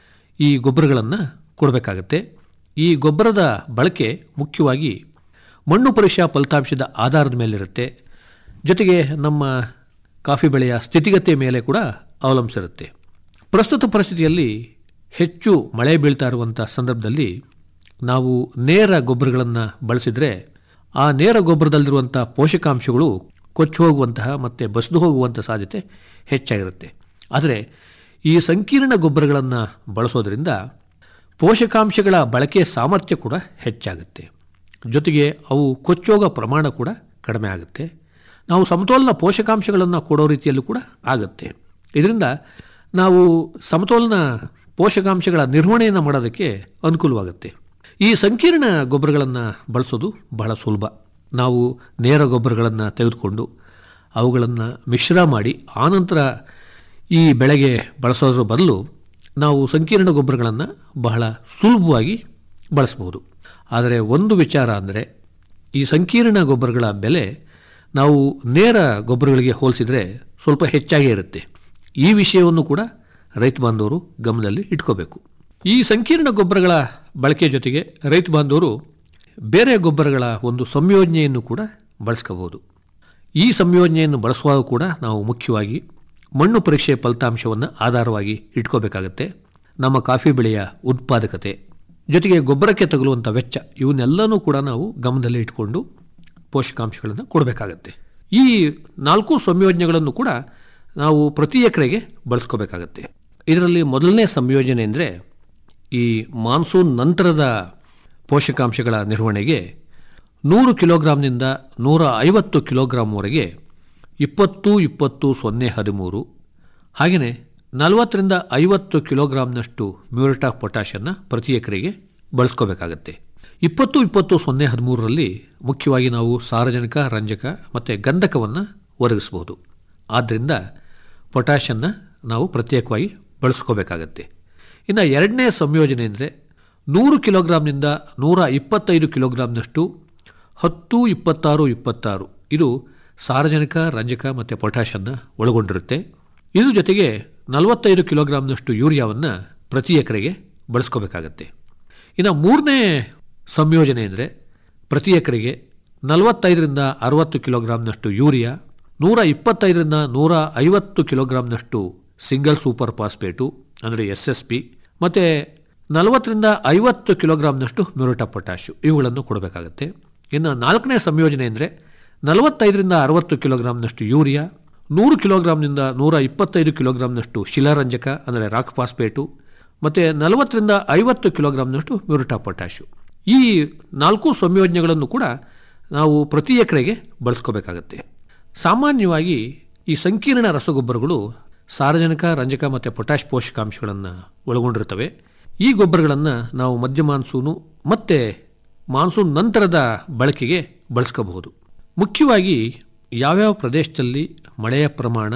ಈ ಗೊಬ್ಬರಗಳನ್ನು ಕೊಡಬೇಕಾಗತ್ತೆ ಈ ಗೊಬ್ಬರದ ಬಳಕೆ ಮುಖ್ಯವಾಗಿ ಮಣ್ಣು ಪರೀಕ್ಷಾ ಫಲಿತಾಂಶದ ಆಧಾರದ ಮೇಲಿರುತ್ತೆ ಜೊತೆಗೆ ನಮ್ಮ ಕಾಫಿ ಬೆಳೆಯ ಸ್ಥಿತಿಗತಿಯ ಮೇಲೆ ಕೂಡ ಅವಲಂಬಿಸಿರುತ್ತೆ ಪ್ರಸ್ತುತ ಪರಿಸ್ಥಿತಿಯಲ್ಲಿ ಹೆಚ್ಚು ಮಳೆ ಬೀಳ್ತಾ ಇರುವಂಥ ಸಂದರ್ಭದಲ್ಲಿ ನಾವು ನೇರ ಗೊಬ್ಬರಗಳನ್ನು ಬಳಸಿದರೆ ಆ ನೇರ ಗೊಬ್ಬರದಲ್ಲಿರುವಂಥ ಪೋಷಕಾಂಶಗಳು ಕೊಚ್ಚಿ ಹೋಗುವಂತಹ ಮತ್ತು ಬಸಿದು ಹೋಗುವಂಥ ಸಾಧ್ಯತೆ ಹೆಚ್ಚಾಗಿರುತ್ತೆ ಆದರೆ ಈ ಸಂಕೀರ್ಣ ಗೊಬ್ಬರಗಳನ್ನು ಬಳಸೋದ್ರಿಂದ ಪೋಷಕಾಂಶಗಳ ಬಳಕೆಯ ಸಾಮರ್ಥ್ಯ ಕೂಡ ಹೆಚ್ಚಾಗುತ್ತೆ ಜೊತೆಗೆ ಅವು ಕೊಚ್ಚೋಗೋ ಪ್ರಮಾಣ ಕೂಡ ಕಡಿಮೆ ಆಗುತ್ತೆ ನಾವು ಸಮತೋಲನ ಪೋಷಕಾಂಶಗಳನ್ನು ಕೊಡೋ ರೀತಿಯಲ್ಲೂ ಕೂಡ ಆಗುತ್ತೆ ಇದರಿಂದ ನಾವು ಸಮತೋಲನ ಪೋಷಕಾಂಶಗಳ ನಿರ್ವಹಣೆಯನ್ನು ಮಾಡೋದಕ್ಕೆ ಅನುಕೂಲವಾಗುತ್ತೆ ಈ ಸಂಕೀರ್ಣ ಗೊಬ್ಬರಗಳನ್ನು ಬಳಸೋದು ಬಹಳ ಸುಲಭ ನಾವು ನೇರ ಗೊಬ್ಬರಗಳನ್ನು ತೆಗೆದುಕೊಂಡು ಅವುಗಳನ್ನು ಮಿಶ್ರ ಮಾಡಿ ಆನಂತರ ಈ ಬೆಳೆಗೆ ಬಳಸೋದ್ರ ಬದಲು ನಾವು ಸಂಕೀರ್ಣ ಗೊಬ್ಬರಗಳನ್ನು ಬಹಳ ಸುಲಭವಾಗಿ ಬಳಸ್ಬೋದು ಆದರೆ ಒಂದು ವಿಚಾರ ಅಂದರೆ ಈ ಸಂಕೀರ್ಣ ಗೊಬ್ಬರಗಳ ಬೆಲೆ ನಾವು ನೇರ ಗೊಬ್ಬರಗಳಿಗೆ ಹೋಲಿಸಿದರೆ ಸ್ವಲ್ಪ ಹೆಚ್ಚಾಗೇ ಇರುತ್ತೆ ಈ ವಿಷಯವನ್ನು ಕೂಡ ರೈತ ಬಾಂಧವರು ಗಮನದಲ್ಲಿ ಇಟ್ಕೋಬೇಕು ಈ ಸಂಕೀರ್ಣ ಗೊಬ್ಬರಗಳ ಬಳಕೆ ಜೊತೆಗೆ ರೈತ ಬಾಂಧವರು ಬೇರೆ ಗೊಬ್ಬರಗಳ ಒಂದು ಸಂಯೋಜನೆಯನ್ನು ಕೂಡ ಬಳಸ್ಕೋಬೋದು ಈ ಸಂಯೋಜನೆಯನ್ನು ಬಳಸುವಾಗ ಕೂಡ ನಾವು ಮುಖ್ಯವಾಗಿ ಮಣ್ಣು ಪರೀಕ್ಷೆ ಫಲಿತಾಂಶವನ್ನು ಆಧಾರವಾಗಿ ಇಟ್ಕೋಬೇಕಾಗತ್ತೆ ನಮ್ಮ ಕಾಫಿ ಬೆಳೆಯ ಉತ್ಪಾದಕತೆ ಜೊತೆಗೆ ಗೊಬ್ಬರಕ್ಕೆ ತಗುಲುವಂಥ ವೆಚ್ಚ ಇವನ್ನೆಲ್ಲನೂ ಕೂಡ ನಾವು ಗಮನದಲ್ಲಿ ಇಟ್ಕೊಂಡು ಪೋಷಕಾಂಶಗಳನ್ನು ಕೊಡಬೇಕಾಗತ್ತೆ ಈ ನಾಲ್ಕು ಸಂಯೋಜನೆಗಳನ್ನು ಕೂಡ ನಾವು ಪ್ರತಿ ಎಕರೆಗೆ ಬಳಸ್ಕೋಬೇಕಾಗತ್ತೆ ಇದರಲ್ಲಿ ಮೊದಲನೇ ಸಂಯೋಜನೆ ಅಂದರೆ ಈ ಮಾನ್ಸೂನ್ ನಂತರದ ಪೋಷಕಾಂಶಗಳ ನಿರ್ವಹಣೆಗೆ ನೂರು ಕಿಲೋಗ್ರಾಮ್ನಿಂದ ನೂರ ಐವತ್ತು ಕಿಲೋಗ್ರಾಮ್ವರೆಗೆ ಇಪ್ಪತ್ತು ಇಪ್ಪತ್ತು ಸೊನ್ನೆ ಹದಿಮೂರು ಹಾಗೆಯೇ ನಲವತ್ತರಿಂದ ಐವತ್ತು ಕಿಲೋಗ್ರಾಮ್ನಷ್ಟು ಮ್ಯೂರಿಟ್ ಆಫ್ ಪೊಟ್ಯಾಷನ್ನು ಪ್ರತಿ ಎಕರೆಗೆ ಬಳಸ್ಕೋಬೇಕಾಗತ್ತೆ ಇಪ್ಪತ್ತು ಇಪ್ಪತ್ತು ಸೊನ್ನೆ ಹದಿಮೂರರಲ್ಲಿ ಮುಖ್ಯವಾಗಿ ನಾವು ಸಾರಜನಕ ರಂಜಕ ಮತ್ತು ಗಂಧಕವನ್ನು ಒದಗಿಸ್ಬೋದು ಆದ್ದರಿಂದ ಪೊಟ್ಯಾಷನ್ನು ನಾವು ಪ್ರತ್ಯೇಕವಾಗಿ ಬಳಸ್ಕೋಬೇಕಾಗತ್ತೆ ಇನ್ನು ಎರಡನೇ ಸಂಯೋಜನೆ ಅಂದರೆ ನೂರು ಕಿಲೋಗ್ರಾಮ್ನಿಂದ ನೂರ ಇಪ್ಪತ್ತೈದು ಕಿಲೋಗ್ರಾಮ್ನಷ್ಟು ಹತ್ತು ಇಪ್ಪತ್ತಾರು ಇಪ್ಪತ್ತಾರು ಇದು ಸಾರಜನಕ ರಂಜಕ ಮತ್ತು ಪೊಟ್ಯಾಷನ್ನು ಒಳಗೊಂಡಿರುತ್ತೆ ಇದ್ರ ಜೊತೆಗೆ ನಲವತ್ತೈದು ಕಿಲೋಗ್ರಾಮ್ನಷ್ಟು ಯೂರಿಯಾವನ್ನು ಪ್ರತಿ ಎಕರೆಗೆ ಬಳಸ್ಕೋಬೇಕಾಗತ್ತೆ ಇನ್ನು ಮೂರನೇ ಸಂಯೋಜನೆ ಅಂದರೆ ಪ್ರತಿ ಎಕರೆಗೆ ನಲವತ್ತೈದರಿಂದ ಅರವತ್ತು ಕಿಲೋಗ್ರಾಮ್ನಷ್ಟು ಯೂರಿಯಾ ನೂರ ಇಪ್ಪತ್ತೈದರಿಂದ ನೂರ ಐವತ್ತು ಕಿಲೋಗ್ರಾಮ್ನಷ್ಟು ಸಿಂಗಲ್ ಸೂಪರ್ ಫಾಸ್ಫೇಟು ಅಂದರೆ ಎಸ್ ಎಸ್ ಪಿ ಮತ್ತು ನಲವತ್ತರಿಂದ ಐವತ್ತು ಕಿಲೋಗ್ರಾಮ್ನಷ್ಟು ಮ್ಯೂರಿಟಾ ಪೊಟ್ಯಾಶು ಇವುಗಳನ್ನು ಕೊಡಬೇಕಾಗತ್ತೆ ಇನ್ನು ನಾಲ್ಕನೇ ಸಂಯೋಜನೆ ಅಂದರೆ ನಲವತ್ತೈದರಿಂದ ಅರವತ್ತು ಕಿಲೋಗ್ರಾಮ್ನಷ್ಟು ಯೂರಿಯಾ ನೂರು ಕಿಲೋಗ್ರಾಮ್ನಿಂದ ನೂರ ಇಪ್ಪತ್ತೈದು ಕಿಲೋಗ್ರಾಮ್ನಷ್ಟು ಶಿಲಾರಂಜಕ ಅಂದರೆ ರಾಕ್ ಫಾಸ್ಫೇಟು ಮತ್ತು ನಲವತ್ತರಿಂದ ಐವತ್ತು ಕಿಲೋಗ್ರಾಮ್ನಷ್ಟು ಮ್ಯೂರಿಟಾ ಪೊಟ್ಯಾಶು ಈ ನಾಲ್ಕು ಸಂಯೋಜನೆಗಳನ್ನು ಕೂಡ ನಾವು ಪ್ರತಿ ಎಕರೆಗೆ ಬಳಸ್ಕೋಬೇಕಾಗತ್ತೆ ಸಾಮಾನ್ಯವಾಗಿ ಈ ಸಂಕೀರ್ಣ ರಸಗೊಬ್ಬರಗಳು ಸಾರಜನಕ ರಂಜಕ ಮತ್ತು ಪೊಟ್ಯಾಶ್ ಪೋಷಕಾಂಶಗಳನ್ನು ಒಳಗೊಂಡಿರ್ತವೆ ಈ ಗೊಬ್ಬರಗಳನ್ನು ನಾವು ಮಧ್ಯ ಮಾನ್ಸೂನು ಮತ್ತು ಮಾನ್ಸೂನ್ ನಂತರದ ಬಳಕೆಗೆ ಬಳಸ್ಕೋಬಹುದು ಮುಖ್ಯವಾಗಿ ಯಾವ್ಯಾವ ಪ್ರದೇಶದಲ್ಲಿ ಮಳೆಯ ಪ್ರಮಾಣ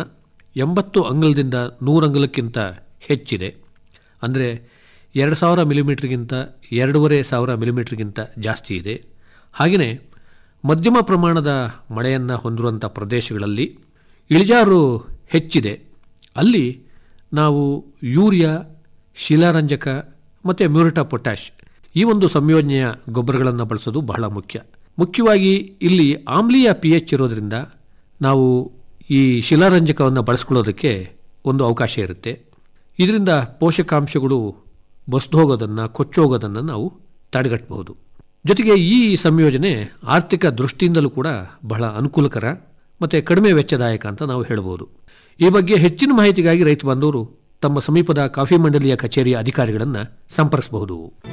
ಎಂಬತ್ತು ಅಂಗಲದಿಂದ ನೂರು ಅಂಗಲಕ್ಕಿಂತ ಹೆಚ್ಚಿದೆ ಅಂದರೆ ಎರಡು ಸಾವಿರ ಮಿಲಿಮೀಟ್ರಿಗಿಂತ ಎರಡೂವರೆ ಸಾವಿರ ಮಿಲಿಮೀಟ್ರಿಗಿಂತ ಜಾಸ್ತಿ ಇದೆ ಹಾಗೆಯೇ ಮಧ್ಯಮ ಪ್ರಮಾಣದ ಮಳೆಯನ್ನು ಹೊಂದಿರುವಂಥ ಪ್ರದೇಶಗಳಲ್ಲಿ ಇಳಿಜಾರು ಹೆಚ್ಚಿದೆ ಅಲ್ಲಿ ನಾವು ಯೂರಿಯಾ ಶಿಲಾರಂಜಕ ಮತ್ತು ಮ್ಯೂರಿಟಾ ಪೊಟ್ಯಾಷ್ ಈ ಒಂದು ಸಂಯೋಜನೆಯ ಗೊಬ್ಬರಗಳನ್ನು ಬಳಸೋದು ಬಹಳ ಮುಖ್ಯ ಮುಖ್ಯವಾಗಿ ಇಲ್ಲಿ ಆಮ್ಲೀಯ ಪಿ ಎಚ್ ಇರೋದ್ರಿಂದ ನಾವು ಈ ಶಿಲಾರಂಜಕವನ್ನು ಬಳಸ್ಕೊಳ್ಳೋದಕ್ಕೆ ಒಂದು ಅವಕಾಶ ಇರುತ್ತೆ ಇದರಿಂದ ಪೋಷಕಾಂಶಗಳು ಬಸ್ದು ಹೋಗೋದನ್ನು ಕೊಚ್ಚೋಗೋದನ್ನು ನಾವು ತಡೆಗಟ್ಟಬಹುದು ಜೊತೆಗೆ ಈ ಸಂಯೋಜನೆ ಆರ್ಥಿಕ ದೃಷ್ಟಿಯಿಂದಲೂ ಕೂಡ ಬಹಳ ಅನುಕೂಲಕರ ಮತ್ತು ಕಡಿಮೆ ವೆಚ್ಚದಾಯಕ ಅಂತ ನಾವು ಹೇಳ್ಬೋದು ಈ ಬಗ್ಗೆ ಹೆಚ್ಚಿನ ಮಾಹಿತಿಗಾಗಿ ರೈತ ಬಾಂಧವರು ತಮ್ಮ ಸಮೀಪದ ಕಾಫಿ ಮಂಡಳಿಯ ಕಚೇರಿಯ ಅಧಿಕಾರಿಗಳನ್ನು ಸಂಪರ್ಕಿಸಬಹುದು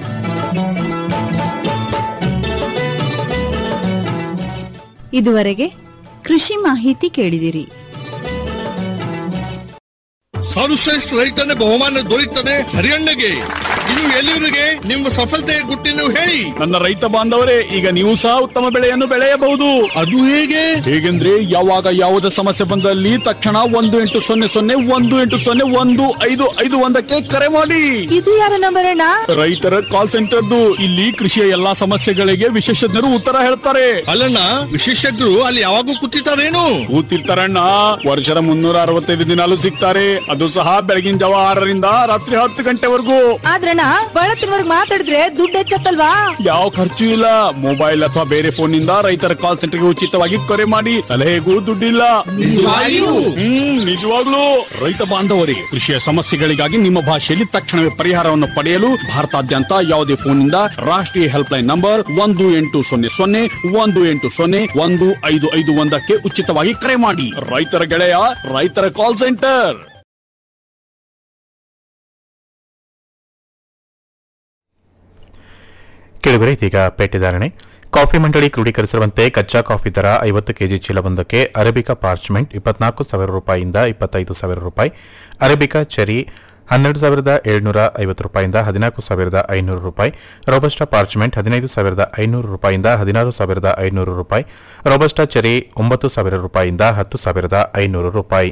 ಇದುವರೆಗೆ ಕೃಷಿ ಮಾಹಿತಿ ಕೇಳಿದಿರಿ ಸರ್ವಶ್ರೇಷ್ಠ ರೈತನ ಬಹುಮಾನ ದೊರೆಯುತ್ತದೆ ಹರಿಯಣ್ಣಗೆ ಇದು ಎಲ್ಲಿವರಿಗೆ ನಿಮ್ಮ ಸಫಲತೆಯ ಗುಟ್ಟಿನ ಹೇಳಿ ನನ್ನ ರೈತ ಬಾಂಧವರೇ ಈಗ ನೀವು ಸಹ ಉತ್ತಮ ಬೆಳೆಯನ್ನು ಬೆಳೆಯಬಹುದು ಅದು ಹೇಗೆ ಹೇಗೆಂದ್ರೆ ಯಾವಾಗ ಯಾವುದೇ ಸಮಸ್ಯೆ ಬಂದಲ್ಲಿ ತಕ್ಷಣ ಒಂದು ಎಂಟು ಸೊನ್ನೆ ಸೊನ್ನೆ ಒಂದು ಎಂಟು ಸೊನ್ನೆ ಒಂದು ಐದು ಐದು ಒಂದಕ್ಕೆ ಕರೆ ಮಾಡಿ ಇದು ಯಾರ ನಂಬರ್ ಅಣ್ಣ ರೈತರ ಕಾಲ್ ಸೆಂಟರ್ದು ಇಲ್ಲಿ ಕೃಷಿಯ ಎಲ್ಲಾ ಸಮಸ್ಯೆಗಳಿಗೆ ವಿಶೇಷಜ್ಞರು ಉತ್ತರ ಹೇಳ್ತಾರೆ ಅಲ್ಲಣ್ಣ ವಿಶೇಷಜ್ಞರು ಅಲ್ಲಿ ಯಾವಾಗೂ ಕೂತಿರ್ತಾರೇನು ಕೂತಿರ್ತಾರಣ್ಣ ವರ್ಷದ ಮುನ್ನೂರ ಅರವತ್ತೈದು ದಿನಾಲು ಸಿಗ್ತಾರೆ ಅದು ಸಹ ಬೆಳಗಿನ ಜಾವ ಆರರಿಂದ ರಾತ್ರಿ ಹತ್ತು ಗಂಟೆವರೆಗೂ ಆದ್ರಣ್ಣ ಬಳತ್ತಿನವರ್ಗ್ ಮಾತಾಡಿದ್ರೆ ದುಡ್ಡು ಹೆಚ್ಚತ್ತಲ್ವಾ ಯಾವ ಖರ್ಚು ಇಲ್ಲ ಮೊಬೈಲ್ ಅಥವಾ ಬೇರೆ ಫೋನ್ ನಿಂದ ರೈತರ ಕಾಲ್ ಸೆಂಟರ್ಗೆ ಉಚಿತವಾಗಿ ಕರೆ ಮಾಡಿ ಸಲಹೆಗೂ ದುಡ್ಡಿಲ್ಲ ನಿಜವಾಗಿಯೂ? ಹ್ಮ್ ನಿಜವಾಗ್ಲೂ ರೈತ ಬಾಂಧವರಿಗೆ ಕೃಷಿಯ ಸಮಸ್ಯೆಗಳಿಗಾಗಿ ನಿಮ್ಮ ಭಾಷೆಯಲ್ಲಿ ತಕ್ಷಣವೇ ಪರಿಹಾರವನ್ನು ಪಡೆಯಲು ಭಾರತಾದ್ಯಂತ ಯಾವುದೇ ಫೋನ್ ನಿಂದ ರಾಷ್ಟ್ರೀಯ ಹೆಲ್ಪ್ ಲೈನ್ ನಂಬರ್ ಒಂದು ಎಂಟು ಸೊನ್ನೆ ಸೊನ್ನೆ ಒಂದು ಎಂಟು ಸೊನ್ನೆ ಒಂದು ಐದು ಐದು ಒಂದಕ್ಕೆ ಉಚಿತವಾಗಿ ಕರೆ ಮಾಡಿ ರೈತರ ಗೆಳೆಯ ರೈತರ ಕಾಲ್ ಸೆಂಟರ್ ಕೇಳಿದರೆ ಇದೀಗ ಪೇಟೆದಾರಣೆ ಕಾಫಿ ಮಂಡಳಿ ಕ್ರೋಢೀಕರಿಸಿರುವಂತೆ ಕಚ್ಚಾ ಕಾಫಿ ದರ ಐವತ್ತು ಕೆಜಿ ಚೀಲವೊಂದಕ್ಕೆ ಅರೇಬಿಕಾ ಪಾರ್ಚ್ಮೆಂಟ್ ಇಪ್ಪತ್ನಾಲ್ಕು ಸಾವಿರ ರೂಪಾಯಿಯಿಂದ ಇಪ್ಪತ್ತೈದು ಸಾವಿರ ರೂಪಾಯಿ ಅರೇಬಿಕಾ ಚೆರಿ ಹನ್ನೆರಡು ಸಾವಿರದ ಏಳ್ನೂರ ಐವತ್ತು ರೂಪಾಯಿಂದ ಹದಿನಾಲ್ಕು ಸಾವಿರದ ಐನೂರು ರೂಪಾಯಿ ರೋಬಸ್ಟಾ ಪಾರ್ಚ್ಮೆಂಟ್ ಹದಿನೈದು ಸಾವಿರದ ಐನೂರು ರೂಪಾಯಿಂದ ಹದಿನಾರು ಸಾವಿರದ ಐನೂರು ರೂಪಾಯಿ ರೋಬಸ್ಟಾ ಚೆರಿ ಒಂಬತ್ತು ಸಾವಿರ ರೂಪಾಯಿಯಿಂದ ಹತ್ತು ಸಾವಿರದ ಐನೂರು ರೂಪಾಯಿ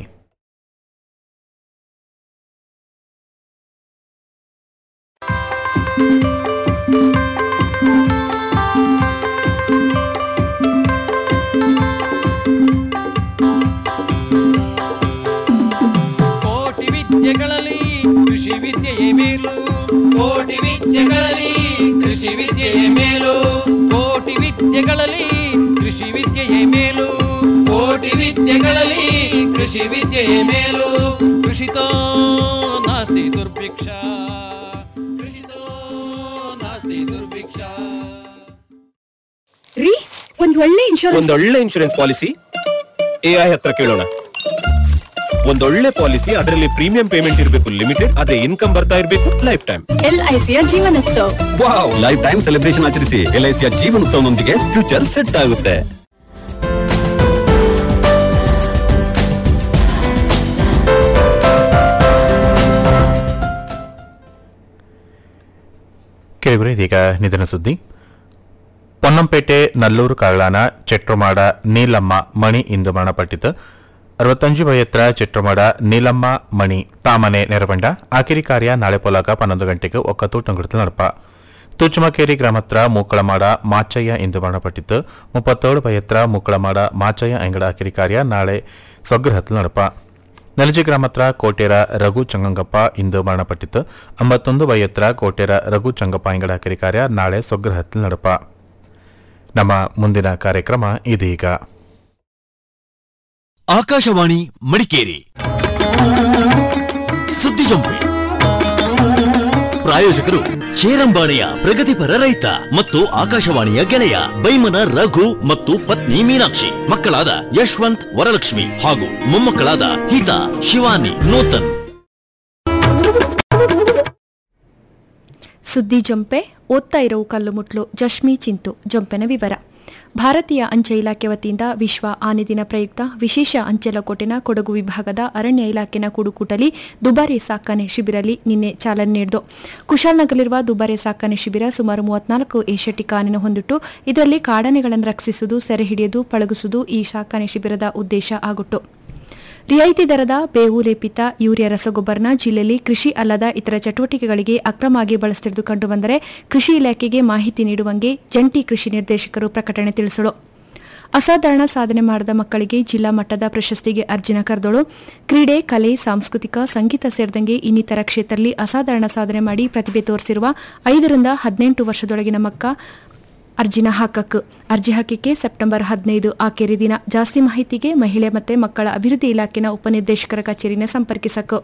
ಕೋಟಿ ವಿದ್ಯೆಗಳಲ್ಲಿ ಕೃಷಿ ವಿದ್ಯೆಯೇ ಮೇಲು ಕೋಟಿ ವಿದ್ಯೆಗಳಲ್ಲಿ ಕೃಷಿ ವಿದ್ಯೆಯೇ ಮೇಲು ಕೋಟಿ ವಿದ್ಯೆಗಳಲ್ಲಿ ಕೃಷಿ ವಿದ್ಯೆಯೇ ಮೇಲು ಕೋಟಿ ವಿದ್ಯೆಗಳಲ್ಲಿ ಕೃಷಿ ವಿದ್ಯೆಯೇ ಮೇಲು ಕೃಷಿತೋ ನಾಸ್ತಿ ದುರ್ಭಿಕ್ಷ ಕೃಷಿತೋ ನಾಸ್ತಿ ದುರ್ಭಿಕ್ಷ ರೀ ಒಂದ್ ಒಳ್ಳೆ ಇನ್ಶೂರೆನ್ಸ್ ಒಂದೊಳ್ಳೆ ಇನ್ಶೂರೆನ್ಸ್ ಪಾಲಿಸಿ ಎಐ ಹತ್ರ ಕೇಳೋಣ ಒಂದೊಳ್ಳೆ ಪಾಲಿಸಿ ಅದರಲ್ಲಿ ಪ್ರೀಮಿಯಂ ಪೇಮೆಂಟ್ ಇರಬೇಕು ಲಿಮಿಟೆಡ್ ಅದೇ ಇನ್ಕಮ್ ಬರ್ತಾ ಇರಬೇಕು ಲೈಫ್ ಟೈಮ್ ಎಲ್ ಐ ಸಿಯ Jeevan Utsav wow lifetime celebration ಆಚರಿಸಿ ಎಲ್ ಐ ಸಿಯ ಜೀವನೋತ್ಸವನೊಂದಿಗೆ ಫ್ಯೂಚರ್ ಸೆಟ್ ಆಗುತ್ತೆ ಕೇಳಿದರೆ ಇದೀಗ ನಿಧನ ಸುದ್ದಿ ಪೊನ್ನಂಪೇಟೆ ನಲ್ಲೂರು ಕಾಗಳಾನ ಚೆಟ್ರುಮಾಡ ನೀಲಮ್ಮ ಮಣಿ ಇಂದು ಮರಣಪಟ್ಟಿತು ಅರವತ್ತಂಜು ವಯತ್ರ ಚೆಟ್ರುಮಾಡ ನೀಲಮ್ಮ ಮಣಿ ತಾಮನೆ ನೆರವಂಡ ಆಕಿರಿ ಕಾರ್ಯ ನಾಳೆ ಪೊಲಕ ಪನ್ನೊಂದು ಗಂಟೆಗೆ ಒಕ್ಕತ್ತು ಟಂಗುಡത്തിൽ നടപ്പ ತುಚ್ಚಮಕೇರಿ ಗ್ರಾಮತ್ರ ಮೂಕ್ಕಳಮಾಡ ಮಾಚಯ್ಯ ಇಂದು ಮರಣಪಟ್ಟಿತ್ತು ಮುಪ್ಪತ್ತೇಳು ವಯತ್ರ ಮೂಕ್ಕಳಮಾಡ ಮಾಚಯ್ಯ ಎಂಗಡ ಆಕಿರಿ ಕಾರ್ಯ ನಾಳೆ ಸ್ವಗ್ರಹത്തിൽ നടപ്പ ನಲಜಿ ಗ್ರಾಮತ್ರ ಕೋಟೆರ ರಘು ಚಂಗಂಗಪ್ಪ ಇಂದು ಮರಣಪಟ್ಟಿತ್ತು ಅಂಬತ್ತೊಂದು ವಯತ್ರ ಕೋಟೆರ ರಘು ಚಂಗಪ್ಪ ಎಂಗಡ ಆಕಿರಿ ಕಾರ್ಯ ನಾಳೆ ಸ್ವಗ್ರಹത്തിൽ നടപ്പ ನಮ್ಮ ಮುಂದಿನ ಕಾರ್ಯಕ್ರಮ ಇದೀಗ ಆಕಾಶವಾಣಿ ಮಡಿಕೇರಿ ಸುದ್ದಿ ಜಂಪೆ ಪ್ರಾಯೋಜಕರು ಚೇರಂಬಾಳೆಯ ಪ್ರಗತಿಪರ ರೈತ ಮತ್ತು ಆಕಾಶವಾಣಿಯ ಗೆಳೆಯ ಬೈಮನ ರಘು ಮತ್ತು ಪತ್ನಿ ಮೀನಾಕ್ಷಿ ಮಕ್ಕಳಾದ ಯಶವಂತ್ ವರಲಕ್ಷ್ಮಿ ಹಾಗೂ ಮೊಮ್ಮಕ್ಕಳಾದ ಹಿತಾ ಶಿವಾನಿ ನೂತನ್ ಸುದ್ದಿ ಜೊಂಪೆ ಓದ್ತಾ ಇರವು ಕಲ್ಲು ಮುಟ್ಲು ಜಶ್ಮಿ ಚಿಂತು ಜೊಂಪೆನ ವಿವರ ಭಾರತೀಯ ಅಂಚೆ ಇಲಾಖೆ ವತಿಯಿಂದ ವಿಶ್ವ ಆನೆ ದಿನ ಪ್ರಯುಕ್ತ ವಿಶೇಷ ಅಂಚೆಲಕೋಟೆನ ಕೊಡಗು ವಿಭಾಗದ ಅರಣ್ಯ ಇಲಾಖೆನ ಕುಡುಕೂಟಲಿ ದುಬಾರೆ ಸಾಕಣೆ ಶಿಬಿರಲ್ಲಿ ನಿನ್ನೆ ಚಾಲನೆ ನೀಡಿತು ಕುಶಾಲ್ನಗರಲ್ಲಿರುವ ದುಬಾರೆ ಸಾಕಣೆ ಶಿಬಿರ ಸುಮಾರು ಮೂವತ್ನಾಲ್ಕು ಏಷ್ಯಾಟಿಕ್ ಆನೆಯನ್ನು ಹೊಂದಿಟ್ಟು ಇದರಲ್ಲಿ ಕಾಡಾನೆಗಳನ್ನು ರಕ್ಷಿಸುವುದು ಸೆರೆ ಹಿಡಿಯುವುದು ಪಳಗಿಸುವುದು ಈ ಸಾಕಣೆ ಶಿಬಿರದ ಉದ್ದೇಶ ಆಗಿತ್ತು ರಿಯಾಯಿತಿ ದರದ ಬೇವು ಲೇಪಿತ ಯೂರಿಯಾ ರಸಗೊಬ್ಬರನ ಜಿಲ್ಲೆಯಲ್ಲಿ ಕೃಷಿ ಅಲ್ಲದ ಇತರ ಚಟುವಟಿಕೆಗಳಿಗೆ ಅಕ್ರಮವಾಗಿ ಬಳಸುತ್ತಿರುವುದು ಕಂಡುಬಂದರೆ ಕೃಷಿ ಇಲಾಖೆಗೆ ಮಾಹಿತಿ ನೀಡುವಂಗೆ ಜಂಟಿ ಕೃಷಿ ನಿರ್ದೇಶಕರು ಪ್ರಕಟಣೆ ತಿಳಿಸಲು ಅಸಾಧಾರಣ ಸಾಧನೆ ಮಾಡಿದ ಮಕ್ಕಳಿಗೆ ಜಿಲ್ಲಾ ಮಟ್ಟದ ಪ್ರಶಸ್ತಿಗೆ ಅರ್ಜಿನ ಕರೆದಳು ಕ್ರೀಡೆ ಕಲೆ ಸಾಂಸ್ಕೃತಿಕ ಸಂಗೀತ ಸೇರಿದಂಗೆ ಇನ್ನಿತರ ಕ್ಷೇತ್ರದಲ್ಲಿ ಅಸಾಧಾರಣ ಸಾಧನೆ ಮಾಡಿ ಪ್ರತಿಭೆ ತೋರಿಸಿರುವ ಐದರಿಂದ ಹದಿನೆಂಟು ವರ್ಷದೊಳಗಿನ ಮಕ್ಕ ಅರ್ಜಿನ ಹಾಕಕ್ ಅರ್ಜಿ ಹಾಕಿಕೆ ಸೆಪ್ಟೆಂಬರ್ ಹದಿನೈದು ಆಖರಿ ದಿನ ಜಾಸ್ತಿ ಮಾಹಿತಿಗೆ ಮಹಿಳೆ ಮತ್ತು ಮಕ್ಕಳ ಅಭಿವೃದ್ಧಿ ಇಲಾಖೆನ ಉಪನಿರ್ದೇಶಕರ ಕಚೇರಿನ ಸಂಪರ್ಕಿಸಕು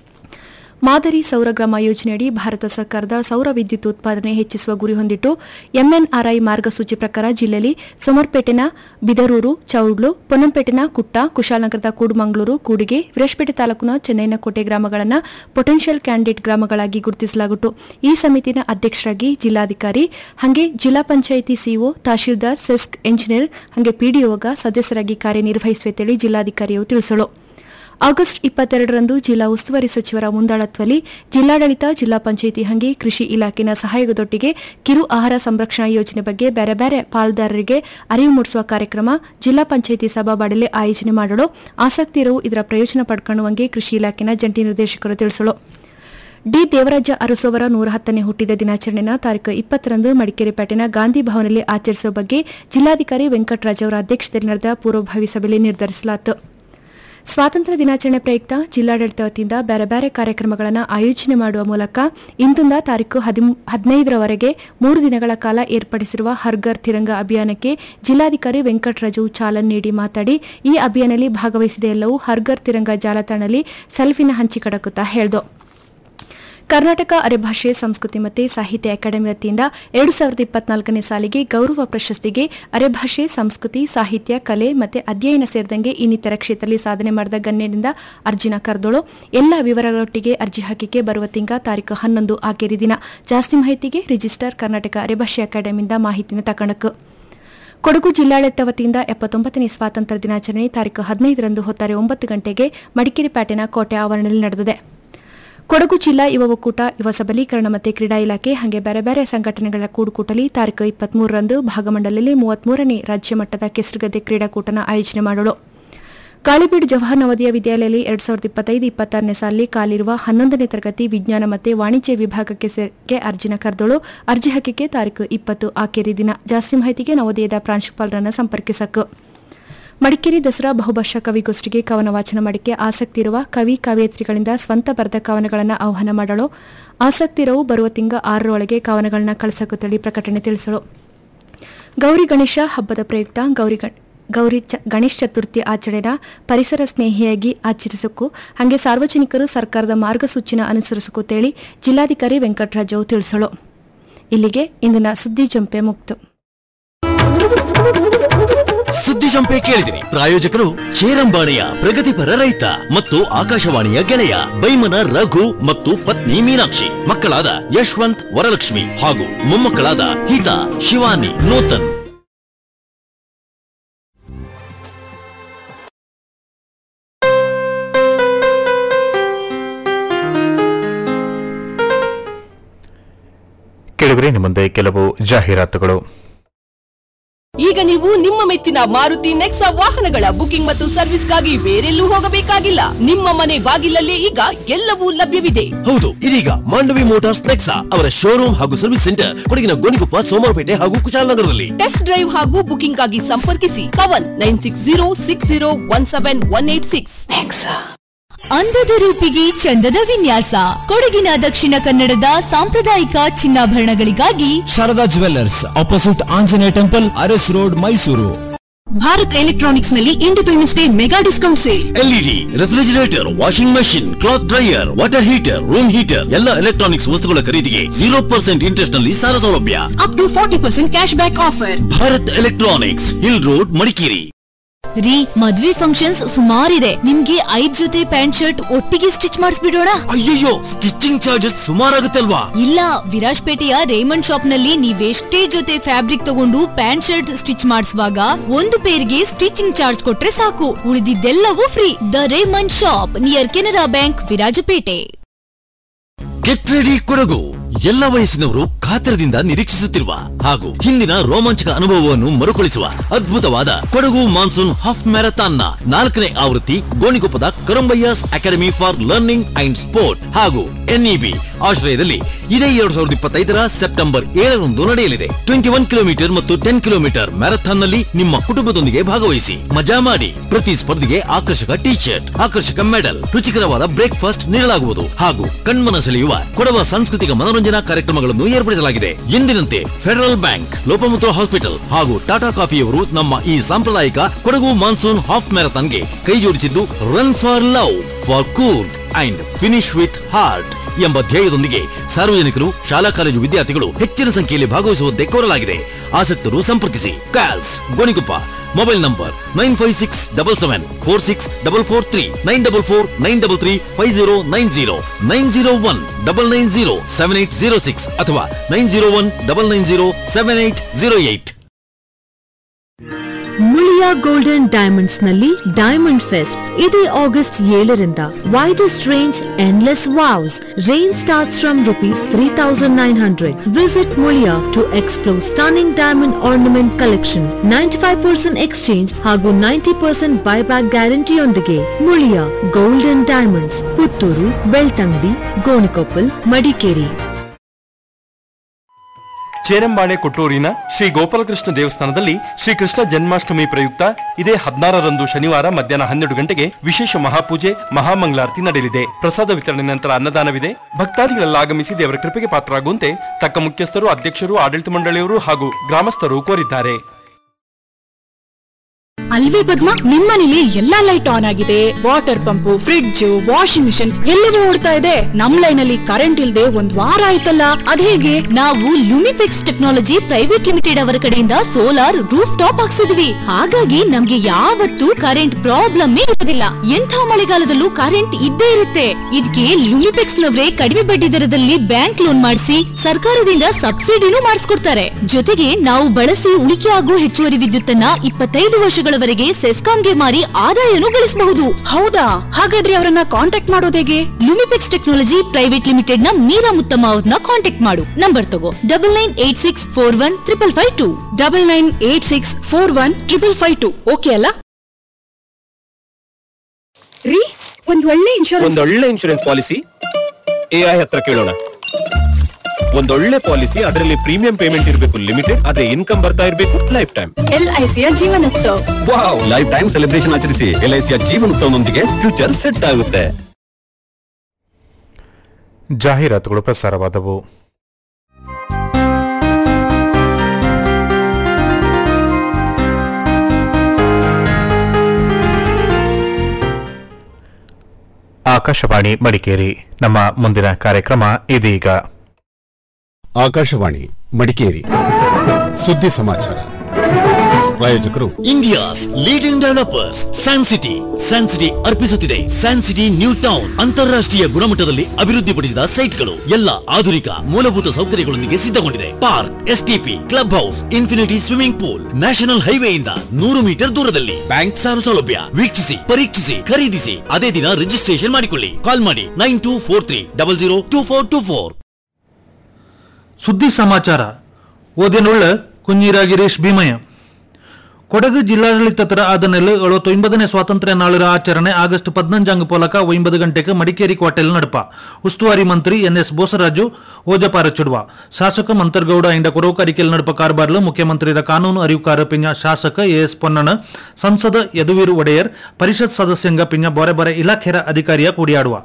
ಮಾದರಿ ಸೌರಗ್ರಾಮ ಯೋಜನೆಯಡಿ ಭಾರತ ಸರ್ಕಾರದ ಸೌರ ವಿದ್ಯುತ್ ಉತ್ಪಾದನೆ ಹೆಚ್ಚಿಸುವ ಗುರಿ ಹೊಂದಿಟ್ಟು ಎಂಎನ್ಆರ್ಐ ಮಾರ್ಗಸೂಚಿ ಪ್ರಕಾರ ಜಿಲ್ಲೆಯಲ್ಲಿ ಸೋಮರ್ಪೇಟೆನ ಬಿದರೂರು ಚೌಡ್ಲು ಪೊನ್ನಂಪೇಟೆನ ಕುಟ್ಟ ಕುಶಾಲನಗರದ ಕೂಡುಮಂಗಳೂರು ಕೂಡಿಗೆ ವಿರಶಪೇಟೆ ತಾಲೂಕಿನ ಚೆನ್ನೈನ ಕೋಟೆ ಗ್ರಾಮಗಳನ್ನು ಪೊಟೆನ್ಷಿಯಲ್ ಕ್ಯಾಂಡಿಡೇಟ್ ಗ್ರಾಮಗಳಾಗಿ ಗುರುತಿಸಲಾಗಿತ್ತು ಈ ಸಮಿತಿನ ಅಧ್ಯಕ್ಷರಾಗಿ ಜಿಲ್ಲಾಧಿಕಾರಿ ಹಾಗೆ ಜಿಲ್ಲಾ ಪಂಚಾಯಿತಿ ಸಿಇಒ ತಹಶೀಲ್ದಾರ್ ಸೆಸ್ಕ್ ಎಂಜಿನಿಯರ್ ಹಾಗೆ ಪಿಡಿಒಗ ಸದಸ್ಯರಾಗಿ ಕಾರ್ಯನಿರ್ವಹಿಸುವಂತೇಳಿ ಜಿಲ್ಲಾಧಿಕಾರಿಯು ತಿಳಿಸಲು ಆಗಸ್ಟ್ ಇಪ್ಪತ್ತೆರಡರಂದು ಜಿಲ್ಲಾ ಉಸ್ತುವಾರಿ ಸಚಿವರ ಮುಂದಾಳತ್ವದಲ್ಲಿ ಜಿಲ್ಲಾಡಳಿತ ಜಿಲ್ಲಾ ಪಂಚಾಯಿತಿ ಹಂಗೆ ಕೃಷಿ ಇಲಾಖೆನ ಸಹಯೋಗದೊಟ್ಟಿಗೆ ಕಿರು ಆಹಾರ ಸಂರಕ್ಷಣಾ ಯೋಜನೆ ಬಗ್ಗೆ ಬೇರೆ ಬೇರೆ ಪಾಲ್ದಾರರಿಗೆ ಅರಿವು ಮೂಡಿಸುವ ಕಾರ್ಯಕ್ರಮ ಜಿಲ್ಲಾ ಪಂಚಾಯಿತಿ ಸಭಾಬಾಡಲಿ ಆಯೋಜನೆ ಮಾಡಲು ಆಸಕ್ತಿ ಇರುವ ಇದರ ಪ್ರಯೋಜನ ಪಡ್ಕೊಳ್ಳುವಂಗೆ ಕೃಷಿ ಇಲಾಖೆನ ಜಂಟಿ ನಿರ್ದೇಶಕರು ತಿಳಿಸಲು ಡಿ ದೇವರಾಜ ಅರಸು ಅವರ ನೂರ ಹತ್ತನೇ ಹುಟ್ಟಿದ ದಿನಾಚರಣೆನ ತಾರೀಕು ಇಪ್ಪತ್ತರಂದು ಮಡಿಕೇರಿ ಪೇಟೆನ ಗಾಂಧಿ ಭವನದಲ್ಲಿ ಆಚರಿಸುವ ಬಗ್ಗೆ ಜಿಲ್ಲಾಧಿಕಾರಿ ವೆಂಕಟರಾಜ್ ಅವರ ಅಧ್ಯಕ್ಷತೆಯಲ್ಲಿ ನಡೆದ ಪೂರ್ವಭಾವಿ ಸಭೆಯಲ್ಲಿ ನಿರ್ಧರಿಸಲಾಯಿತು ಸ್ವಾತಂತ್ರ್ಯ ದಿನಾಚರಣೆ ಪ್ರಯುಕ್ತ ಜಿಲ್ಲಾಡಳಿತ ವತಿಯಿಂದ ಬೇರೆ ಬೇರೆ ಕಾರ್ಯಕ್ರಮಗಳನ್ನು ಆಯೋಜನೆ ಮಾಡುವ ಮೂಲಕ ಇಂದಿಂದ ತಾರೀಕು ಹದಿನೈದರವರೆಗೆ ಮೂರು ದಿನಗಳ ಕಾಲ ಏರ್ಪಡಿಸಿರುವ ಹರ್ಗರ್ ತಿರಂಗ ಅಭಿಯಾನಕ್ಕೆ ಜಿಲ್ಲಾಧಿಕಾರಿ ವೆಂಕಟರಾಜು ಚಾಲನೆ ನೀಡಿ ಮಾತಾಡಿ ಈ ಅಭಿಯಾನದಲ್ಲಿ ಭಾಗವಹಿಸಿದ ಎಲ್ಲವೂ ಹರ್ಗರ್ ತಿರಂಗ ಜಾಲತಾಣದಲ್ಲಿ ಸೆಲ್ಫಿನ ಹಂಚಿಕಡಕುತ್ತಾ ಹೇಳ್ದು ಕರ್ನಾಟಕ ಅರೆಭಾಷೆ ಸಂಸ್ಕೃತಿ ಮತ್ತು ಸಾಹಿತ್ಯ ಅಕಾಡೆಮಿ ವತಿಯಿಂದ ಎರಡು ಸಾವಿರದ ಇಪ್ಪತ್ನಾಲ್ಕನೇ ಸಾಲಿಗೆ ಗೌರವ ಪ್ರಶಸ್ತಿಗೆ ಅರೆಭಾಷೆ ಸಂಸ್ಕೃತಿ ಸಾಹಿತ್ಯ ಕಲೆ ಮತ್ತು ಅಧ್ಯಯನ ಸೇರಿದಂಗೆ ಇನ್ನಿತರ ಕ್ಷೇತ್ರದಲ್ಲಿ ಸಾಧನೆ ಮಾಡಿದ ಗಣ್ಯರಿಂದ ಅರ್ಜಿನ ಕರೆದೋಳು ಎಲ್ಲ ವಿವರಗಳೊಟ್ಟಿಗೆ ಅರ್ಜಿ ಹಾಕಿಕೆ ಬರುವ ತಿಂಗ ತಾರೀಕು ಹನ್ನೊಂದು ಆಖರಿ ದಿನ ಜಾಸ್ತಿ ಮಾಹಿತಿಗೆ ರಿಜಿಸ್ಟರ್ ಕರ್ನಾಟಕ ಅರೆಭಾಷೆ ಅಕಾಡೆಮಿಯಿಂದ ಮಾಹಿತಿನ ತಕಣಕು ಕೊಡಗು ಜಿಲ್ಲಾಡಳಿತ ವತಿಯಿಂದ ಎಪ್ಪತ್ತೊಂಬತ್ತನೇ ಸ್ವಾತಂತ್ರ್ಯ ದಿನಾಚರಣೆ ತಾರೀಕು ಹದಿನೈದರಂದು ಹೊತ್ತಾರೆ ಒಂಬತ್ತು ಗಂಟೆಗೆ ಮಡಿಕೇರಿ ಪ್ಯಾಟೆನ ಕೋಟೆ ಆವರಣದಲ್ಲಿ ನಡೆದಿದೆ ಕೊಡಗು ಜಿಲ್ಲಾ ಯುವ ಒಕ್ಕೂಟ ಯುವ ಸಬಲೀಕರಣ ಮತ್ತು ಕ್ರೀಡಾ ಇಲಾಖೆ ಹಾಗೆ ಬೇರೆ ಬೇರೆ ಸಂಘಟನೆಗಳ ಕೂಡುಕೂಟಲಿ ತಾರೀಕು ಇಪ್ಪತ್ಮೂರರಂದು ಭಾಗಮಂಡಲದಲ್ಲಿ ಮೂವತ್ಮೂರನೇ ರಾಜ್ಯ ಮಟ್ಟದ ಕೆಸರುಗದ್ದೆ ಕ್ರೀಡಾಕೂಟನ ಆಯೋಜನೆ ಮಾಡಲು ಕಾಳಿಬೀಡು ಜವಾಹರ್ ನವೋದಯ ವಿದ್ಯಾಲಯದಲ್ಲಿ ಎರಡ್ ಸಾವಿರದ ಇಪ್ಪತ್ತೈದು ಇಪ್ಪತ್ತಾರನೇ ಸಾಲಿನಲ್ಲಿ ಕಾಲಿರುವ ಹನ್ನೊಂದನೇ ತರಗತಿ ವಿಜ್ಞಾನ ಮತ್ತು ವಾಣಿಜ್ಯ ವಿಭಾಗಕ್ಕೆ ಸೇರ್ಗೆ ಅರ್ಜಿನ ಕರೆದಳು ಅರ್ಜಿ ಹಾಕಿಕೆ ತಾರೀಕು ಇಪ್ಪತ್ತು ಆಖರಿ ದಿನ ಜಾಸ್ತಿ ಮಾಹಿತಿಗೆ ನವೋದಯದ ಪ್ರಾಂಶುಪಾಲರನ್ನು ಸಂಪರ್ಕಿಸಕು ಮಡಿಕೇರಿ ದಸರಾ ಬಹುಭಾಷಾ ಕವಿಗೋಷ್ಠಿಗೆ ಕವನ ವಾಚನ ಮಾಡಿಕೆ ಆಸಕ್ತಿ ಇರುವ ಕವಿ ಕವಯತ್ರಿಗಳಿಂದ ಸ್ವಂತ ಬರೆದ ಕವನಗಳನ್ನು ಆಹ್ವಾನ ಮಾಡಲು ಆಸಕ್ತಿ ಇರವು ಬರುವ ತಿಂಗ ಆರರೊಳಗೆ ಕವನಗಳನ್ನು ಕಳಿಸಕುತ್ತಳಿ ಪ್ರಕಟಣೆ ತಿಳಿಸಲು ಗೌರಿ ಗಣೇಶ ಹಬ್ಬದ ಪ್ರಯುಕ್ತ ಗೌರಿ ಗೌರಿ ಗಣೇಶ ಚತುರ್ಥಿ ಆಚರಣೆನ ಪರಿಸರ ಸ್ನೇಹಿಯಾಗಿ ಆಚರಿಸಕ್ಕೂ ಹಾಗೆ ಸಾರ್ವಜನಿಕರು ಸರ್ಕಾರದ ಮಾರ್ಗಸೂಚಿನ ಅನುಸರಿಸಕ್ಕೂತೇಳಿ ಜಿಲ್ಲಾಧಿಕಾರಿ ವೆಂಕಟರಾಜು ತಿಳಿಸಲು ಇಲ್ಲಿಗೆ ಇಂದಿನ ಸುದ್ದಿ ಜಂಪೆ ಮುಕ್ತು ಸುದ್ದಿ ಜಂಪೆ ಕೇಳಿದಿರಿ ಪ್ರಾಯೋಜಕರು ಚೇರಂಬಾಣಿಯ ಪ್ರಗತಿಪರ ರೈತ ಮತ್ತು ಆಕಾಶವಾಣಿಯ ಗೆಳೆಯ ಬೈಮನ ರಘು ಮತ್ತು ಪತ್ನಿ ಮೀನಾಕ್ಷಿ ಮಕ್ಕಳಾದ ಯಶವಂತ್ ವರಲಕ್ಷ್ಮಿ ಹಾಗೂ ಮೊಮ್ಮಕ್ಕಳಾದ ಹಿತಾ ಶಿವಾನಿ ನೂತನ್ ಕೇಳಿದ್ರೆ ನಿಮ್ಮ ಮುಂದೆ ಕೆಲವು ಜಾಹೀರಾತುಗಳು ಈಗ ನೀವು ನಿಮ್ಮ ಮೆಚ್ಚಿನ ಮಾರುತಿ ನೆಕ್ಸಾ ವಾಹನಗಳ ಬುಕಿಂಗ್ ಮತ್ತು ಸರ್ವಿಸ್ಗಾಗಿ ಬೇರೆಲ್ಲೂ ಹೋಗಬೇಕಾಗಿಲ್ಲ ನಿಮ್ಮ ಮನೆ ಬಾಗಿಲಲ್ಲೇ ಈಗ ಎಲ್ಲವೂ ಲಭ್ಯವಿದೆ ಹೌದು ಇದೀಗ ಮಾಂಡವಿ ಮೋಟಾರ್ಸ್ ನೆಕ್ಸಾ ಅವರ ಶೋರೂಮ್ ಹಾಗೂ ಸರ್ವಿಸ್ ಸೆಂಟರ್ ಕೊಡಗಿನ ಗೋಣಿಕೊಪ್ಪ ಸೋಮವಾರಪೇಟೆ ಹಾಗೂ ಕುಶಾಲನಗರದಲ್ಲಿ ಟೆಸ್ಟ್ ಡ್ರೈವ್ ಹಾಗೂ ಬುಕಿಂಗ್ ಗಾಗಿ ಸಂಪರ್ಕಿಸಿ Pavan nine six zero six zero one seven one eight six ಅಂದದ ರೂಪಿಗೆ ಚಂದದ ವಿನ್ಯಾಸ ಕೊಡಗಿನ ದಕ್ಷಿಣ ಕನ್ನಡದ ಸಾಂಪ್ರದಾಯಿಕ ಚಿನ್ನಾಭರಣಗಳಿಗಾಗಿ Sharada jewellers opposite Anjaneya temple Aras road Mysuru Bharat electronics ನಲ್ಲಿ independence day mega discount sale LED refrigerator washing machine cloth dryer water heater room heater ಎಲ್ಲ ಎಲೆಕ್ಟ್ರಾನಿಕ್ಸ್ ವಸ್ತುಗಳ ಖರೀದಿಗೆ ಜೀರೋ ಪರ್ಸೆಂಟ್ ಇಂಟ್ರೆಸ್ಟ್ ನಲ್ಲಿ ಸಾಲ ಸೌಲಭ್ಯ up to forty percent cashback offer Bharat electronics hill road Madikeri ರೀ ಮದ್ವೆ functions ಸುಮಾರಿದೆ ನಿಮ್ಗೆ ಐದ್ ಜೊತೆ ಪ್ಯಾಂಟ್ ಶರ್ಟ್ ಒಟ್ಟಿಗೆ ಸ್ಟಿಚ್ ಮಾಡಿಸ್ಬಿಡೋಣ ಅಯ್ಯಯ್ಯೋ ಸ್ಟಿಚಿಂಗ್ ಚಾರ್ಜಸ್ ಸುಮಾರಾಗುತ್ತೆ ಅಲ್ವಾ ಇಲ್ಲ ವಿರಾಜ್ಪೇಟೆಯ ರೇಮಂಡ್ ಶಾಪ್ ನಲ್ಲಿ ನೀವೆಷ್ಟೇ ಜೊತೆ ಫ್ಯಾಬ್ರಿಕ್ ತಗೊಂಡು ಪ್ಯಾಂಟ್ ಶರ್ಟ್ ಸ್ಟಿಚ್ ಮಾಡಿಸುವಾಗ ಒಂದು ಪೇರ್ಗೆ ಸ್ಟಿಚಿಂಗ್ ಚಾರ್ಜ್ ಕೊಟ್ರೆ ಸಾಕು ಉಳಿದಿದ್ದೆಲ್ಲವೂ free the Raymond shop near Canara bank Virajpet get ready Kodagu ಎಲ್ಲ ವಯಸ್ಸಿನವರು ಕಾತರದಿಂದ ನಿರೀಕ್ಷಿಸುತ್ತಿರುವ ಹಾಗೂ ಹಿಂದಿನ ರೋಮಾಂಚಕ ಅನುಭವವನ್ನು ಮರುಕಳಿಸುವ ಅದ್ಭುತವಾದ ಕೊಡಗು ಮಾನ್ಸೂನ್ ಹಾಫ್ ಮ್ಯಾರಥಾನ್ ನ ನಾಲ್ಕನೇ ಆವೃತ್ತಿ ಗೋಣಿಕೊಪ್ಪದ Karambaiah's academy for learning and sport ಹಾಗೂ ಎನ್ಇಬಿ ಆಶ್ರಯದಲ್ಲಿ ಇದೇ ಎರಡ್ ಸಾವಿರದ ಇಪ್ಪತ್ತೈದರ ಸೆಪ್ಟೆಂಬರ್ ಏಳರಂದು ನಡೆಯಲಿದೆ ಟ್ವೆಂಟಿ ಒನ್ ಕಿಲೋಮೀಟರ್ ಮತ್ತು ಟೆನ್ ಕಿಲೋಮೀಟರ್ ಮ್ಯಾರಥಾನ್ ನಲ್ಲಿ ನಿಮ್ಮ ಕುಟುಂಬದೊಂದಿಗೆ ಭಾಗವಹಿಸಿ ಮಜಾ ಮಾಡಿ ಪ್ರತಿ ಸ್ಪರ್ಧೆಗೆ ಆಕರ್ಷಕ ಟಿ ಶರ್ಟ್ ಆಕರ್ಷಕ ಮೆಡಲ್ ರುಚಿಕರವಾದ ಬ್ರೇಕ್ಫಾಸ್ಟ್ ನೀಡಲಾಗುವುದು ಹಾಗೂ ಕಣ್ಮನ ಸೆಳೆಯುವ ಕೊಡವ ಸಾಂಸ್ಕೃತಿಕ ಮನೋರಂಜನಾ ಕಾರ್ಯಕ್ರಮಗಳನ್ನು ಏರ್ಪಡಿಸಲಾಗಿದೆ ಎಂದಿನಂತೆ ಫೆಡರಲ್ ಬ್ಯಾಂಕ್ ಲೋಪಮುದ್ರ ಹಾಸ್ಪಿಟಲ್ ಹಾಗೂ ಟಾಟಾ ಕಾಫಿಯವರು ನಮ್ಮ ಈ ಸಾಂಪ್ರದಾಯಿಕ ಕೊಡಗು ಮಾನ್ಸೂನ್ ಹಾಫ್ ಮ್ಯಾರಥಾನ್ಗೆ ಕೈ ಜೋಡಿಸಿದ್ದು run for love for cool and finish with heart ಎಂಬ ಧ್ಯೇಯದೊಂದಿಗೆ ಸಾರ್ವಜನಿಕರು ಶಾಲಾ ಕಾಲೇಜು ವಿದ್ಯಾರ್ಥಿಗಳು ಹೆಚ್ಚಿನ ಸಂಖ್ಯೆಯಲ್ಲಿ ಭಾಗವಹಿಸುವಂತೆ ಕೋರಲಾಗಿದೆ ಆಸಕ್ತರು ಸಂಪರ್ಕಿಸಿ ಕ್ಯಾಲ್ಸ್ Gonikoppa mobile number nine five six double seven four six double four three nine double four nine double three five zero nine zero nine zero one double nine zero seven eight zero six ಅಥವಾ nine zero one double nine zero seven eight zero eight Muliya golden diamonds ನಲ್ಲಿ diamond fest ಇದೇ August ಏಳರಿಂದ widest range endless wows range starts from rupees three thousand nine hundred visit Muliya to explore stunning diamond ornament collection ninety five percent exchange ಹಾಗೂ ninety percent buyback ಗ್ಯಾರಂಟಿಯೊಂದಿಗೆ Muliya golden diamonds Puttur Belthangady Gonikoppal Madikeri Cherambane ಕೊಟ್ಟೂರಿನ ಶ್ರೀ ಗೋಪಾಲಕೃಷ್ಣ ದೇವಸ್ಥಾನದಲ್ಲಿ ಶ್ರೀಕೃಷ್ಣ ಜನ್ಮಾಷ್ಟಮಿ ಪ್ರಯುಕ್ತ ಇದೇ ಹದಿನಾರರಂದು ಶನಿವಾರ ಮಧ್ಯಾಹ್ನ ಹನ್ನೆರಡು ಗಂಟೆಗೆ ವಿಶೇಷ ಮಹಾಪೂಜೆ ಮಹಾಮಂಗಳಾರತಿ ನಡೆಯಲಿದೆ ಪ್ರಸಾದ ವಿತರಣೆ ನಂತರ ಅನ್ನದಾನವಿದೆ ಭಕ್ತಾದಿಗಳೆಲ್ಲ ಆಗಮಿಸಿ ದೇವರ ಕೃಪೆಗೆ ಪಾತ್ರರಾಗುವಂತೆ ತಕ್ಕ ಮುಖ್ಯಸ್ಥರು ಅಧ್ಯಕ್ಷರು ಆಡಳಿತ ಮಂಡಳಿಯವರು ಹಾಗೂ ಗ್ರಾಮಸ್ಥರು ಕೋರಿದ್ದಾರೆ ಅಲ್ವೇ ಪದ್ಮ ನಿಮ್ಮನೇಲಿ ಎಲ್ಲಾ ಲೈಟ್ ಆನ್ ಆಗಿದೆ water pump fridge washing machine ಎಲ್ಲವೂ ಓಡ್ತಾ ಇದೆ ನಮ್ ಲೈನ್ ಅಲ್ಲಿ ಕರೆಂಟ್ ಇಲ್ದೆ ಒಂದ್ ವಾರ ಆಯ್ತಲ್ಲ ಅದೇಗೆ ನಾವು ಲುಮಿಪೆಕ್ಸ್ ಟೆಕ್ನಾಲಜಿ ಪ್ರೈವೇಟ್ ಲಿಮಿಟೆಡ್ ಅವರ ಕಡೆಯಿಂದ ಸೋಲಾರ್ ರೂಫ್ ಟಾಪ್ ಹಾಕ್ಸಿದ್ವಿ ಹಾಗಾಗಿ ನಮ್ಗೆ ಯಾವತ್ತೂ ಕರೆಂಟ್ ಪ್ರಾಬ್ಲಮ್ ಇರೋದಿಲ್ಲ ಎಂಥ ಮಳೆಗಾಲದಲ್ಲೂ ಕರೆಂಟ್ ಇದ್ದೇ ಇರುತ್ತೆ ಇದಕ್ಕೆ ಲುಮಿಪೆಕ್ಸ್ ನವರೇ ಕಡಿಮೆ ಬಡ್ಡಿ ದರದಲ್ಲಿ ಬ್ಯಾಂಕ್ ಲೋನ್ ಮಾಡಿಸಿ ಸರ್ಕಾರದಿಂದ ಸಬ್ಸಿಡಿನೂ ಮಾಡಿಸ್ಕೊಡ್ತಾರೆ ಜೊತೆಗೆ ನಾವು ಬಳಸಿ ಉಳಿಕೆ ಆಗುವ ಹೆಚ್ಚುವರಿ ವಿದ್ಯುತ್ತನ್ನ ಇಪ್ಪತ್ತೈದು ವರ್ಷಗಳವರೆಗೆ ಸೆಸ್ಕಾಂಗೆ ಮಾರಿ ಆದಾಯನೂ ಗಳಿಸಬಹುದು ಹೌದಾ ಹಾಗಾದ್ರೆ ಅವರನ್ನ ಕಾಂಟ್ಯಾಕ್ಟ್ ಮಾಡೋದು ಹೇಗೆ ಲುಮಿಪೆಕ್ಸ್ ಟೆಕ್ನಾಲಜಿ ಪ್ರೈವೇಟ್ ಲಿಮಿಟೆಡ್ ನ ಮೀರಾ ಮುತ್ತಮ್ಮ ಅವ್ರನ್ನ ಕಾಂಟ್ಯಾಕ್ಟ್ ಮಾಡು ನಂಬರ್ ತಗೋ double nine eight six four one triple five two double nine eight six four one triple five two okay ಅಲ್ಲ ರೀ ಒಂದ್ ಒಳ್ಳೆ ಇನ್ಶೂರೆನ್ಸ್ ಒಂದೊಳ್ಳೆ ಇನ್ಶೂರೆನ್ಸ್ ಪಾಲಿಸಿ ಎಐ ಹತ್ರ ಕೇಳೋಣ ಒಂದೊಳ್ಳೆ ಪಾಲಿಸಿ ಅದರಲ್ಲಿ ಪ್ರೀಮಿಯಂ ಪೇಮೆಂಟ್ ಇರಬೇಕು ಲಿಮಿಟೆಡ್ ಅದೇ ಇನ್ಕಮ್ ಬರ್ತಾ ಇರಬೇಕು ಲೈಫ್ ಟೈಮ್ ಎಲ್ಐಸಿಯ Jeevan Utsav wow lifetime celebration ಆಚರಿಸಿ ಎಲ್ಐಸಿಯ ಜೀವನೋತ್ಸವನೊಂದಿಗೆ ಫ್ಯೂಚರ್ ಸೆಟ್ ಆಗುತ್ತೆ ಜಾಹೀರಾತುಗಳು ಪ್ರಸಾರವಾದವು ಆಕಾಶವಾಣಿ ಮಡಿಕೇರಿ ನಮ್ಮ ಮುಂದಿನ ಕಾರ್ಯಕ್ರಮ ಇದೀಗ ಆಕಾಶವಾಣಿ ಮಡಿಕೇರಿ ಸುದ್ದಿ ಸಮಾಚಾರ ಪ್ರಾಯೋಜಕರು India's leading developers Sancity Sancity ಅರ್ಪಿಸುತ್ತಿದೆ ಸ್ಯಾನ್ಸಿಟಿ ನ್ಯೂ ಟೌನ್ ಅಂತಾರಾಷ್ಟ್ರೀಯ ಗುಣಮಟ್ಟದಲ್ಲಿ ಅಭಿವೃದ್ಧಿಪಡಿಸಿದ ಸೈಟ್ಗಳು ಎಲ್ಲ ಆಧುನಿಕ ಮೂಲಭೂತ ಸೌಕರ್ಯಗಳೊಂದಿಗೆ ಸಿದ್ಧಗೊಂಡಿದೆ park STP club house infinity swimming pool national ಹೈವೇಯಿಂದ ನೂರು ಮೀಟರ್ ದೂರದಲ್ಲಿ ಬ್ಯಾಂಕ್ ಸಾಲ ಸೌಲಭ್ಯ ವೀಕ್ಷಿಸಿ ಪರೀಕ್ಷಿಸಿ ಖರೀದಿಸಿ ಅದೇ ದಿನ ರಿಜಿಸ್ಟ್ರೇಷನ್ ಮಾಡಿಕೊಳ್ಳಿ ಕಾಲ್ ಮಾಡಿ nine two four three double zero two four two four ಸುದ್ದಿ ಸಮಾಚಾರ ಓದಿನುಳ್ಳ ಕುഞ്ഞിര ಗಿರೀಶ್ ಭೀಮಯ್ಯ ಕೊಡಗು ಜಿಲ್ಲಾಡಳಿತದ ಆದನೆಲ್ ಎಳುವತ್ತೊಂಬದನೇ ಸ್ವಾತಂತ್ರ್ಯ ನಾಳಿನ ಆಚರಣೆ ಆಗಸ್ಟ್ ಪದ್ನಂಜಾಂಗ್ ಪೋಲಕ ಒಂಬತ್ತು ಗಂಟೆಗೆ ಮಡಿಕೇರಿ ಕ್ವಾರ್ಟೆಲ್ ನಡಪ ಉಸ್ತುವಾರಿ ಮಂತ್ರಿ ಎನ್ ಎಸ್ ಬೋಸರಾಜು ಓಜಪಾರ ಚುಡುವ ಶಾಸಕ ಮಂತರ್ಗೌಡ ಇಂಡ ಕೊರವಕಾರಿಕೆಲ್ ನಡಪ ಕಾರ್ಬಾರ್ಲು ಮುಖ್ಯಮಂತ್ರಿಯ ಕಾನೂನು ಅರಿವುಕಾರ ಪಿಂಜ ಶಾಸಕ ಎ ಎಸ್ ಪೊನ್ನಣ ಸಂಸದ ಯದುವೀರು ಒಡೆಯರ್ ಪರಿಷತ್ ಸದಸ್ಯಂಗ ಪಿಂಜ ಬೊರೆ ಬೊರೆ ಇಲಾಖೆರ ಅಧಿಕಾರಿಯ ಕೂಡಿಯಾಡುವ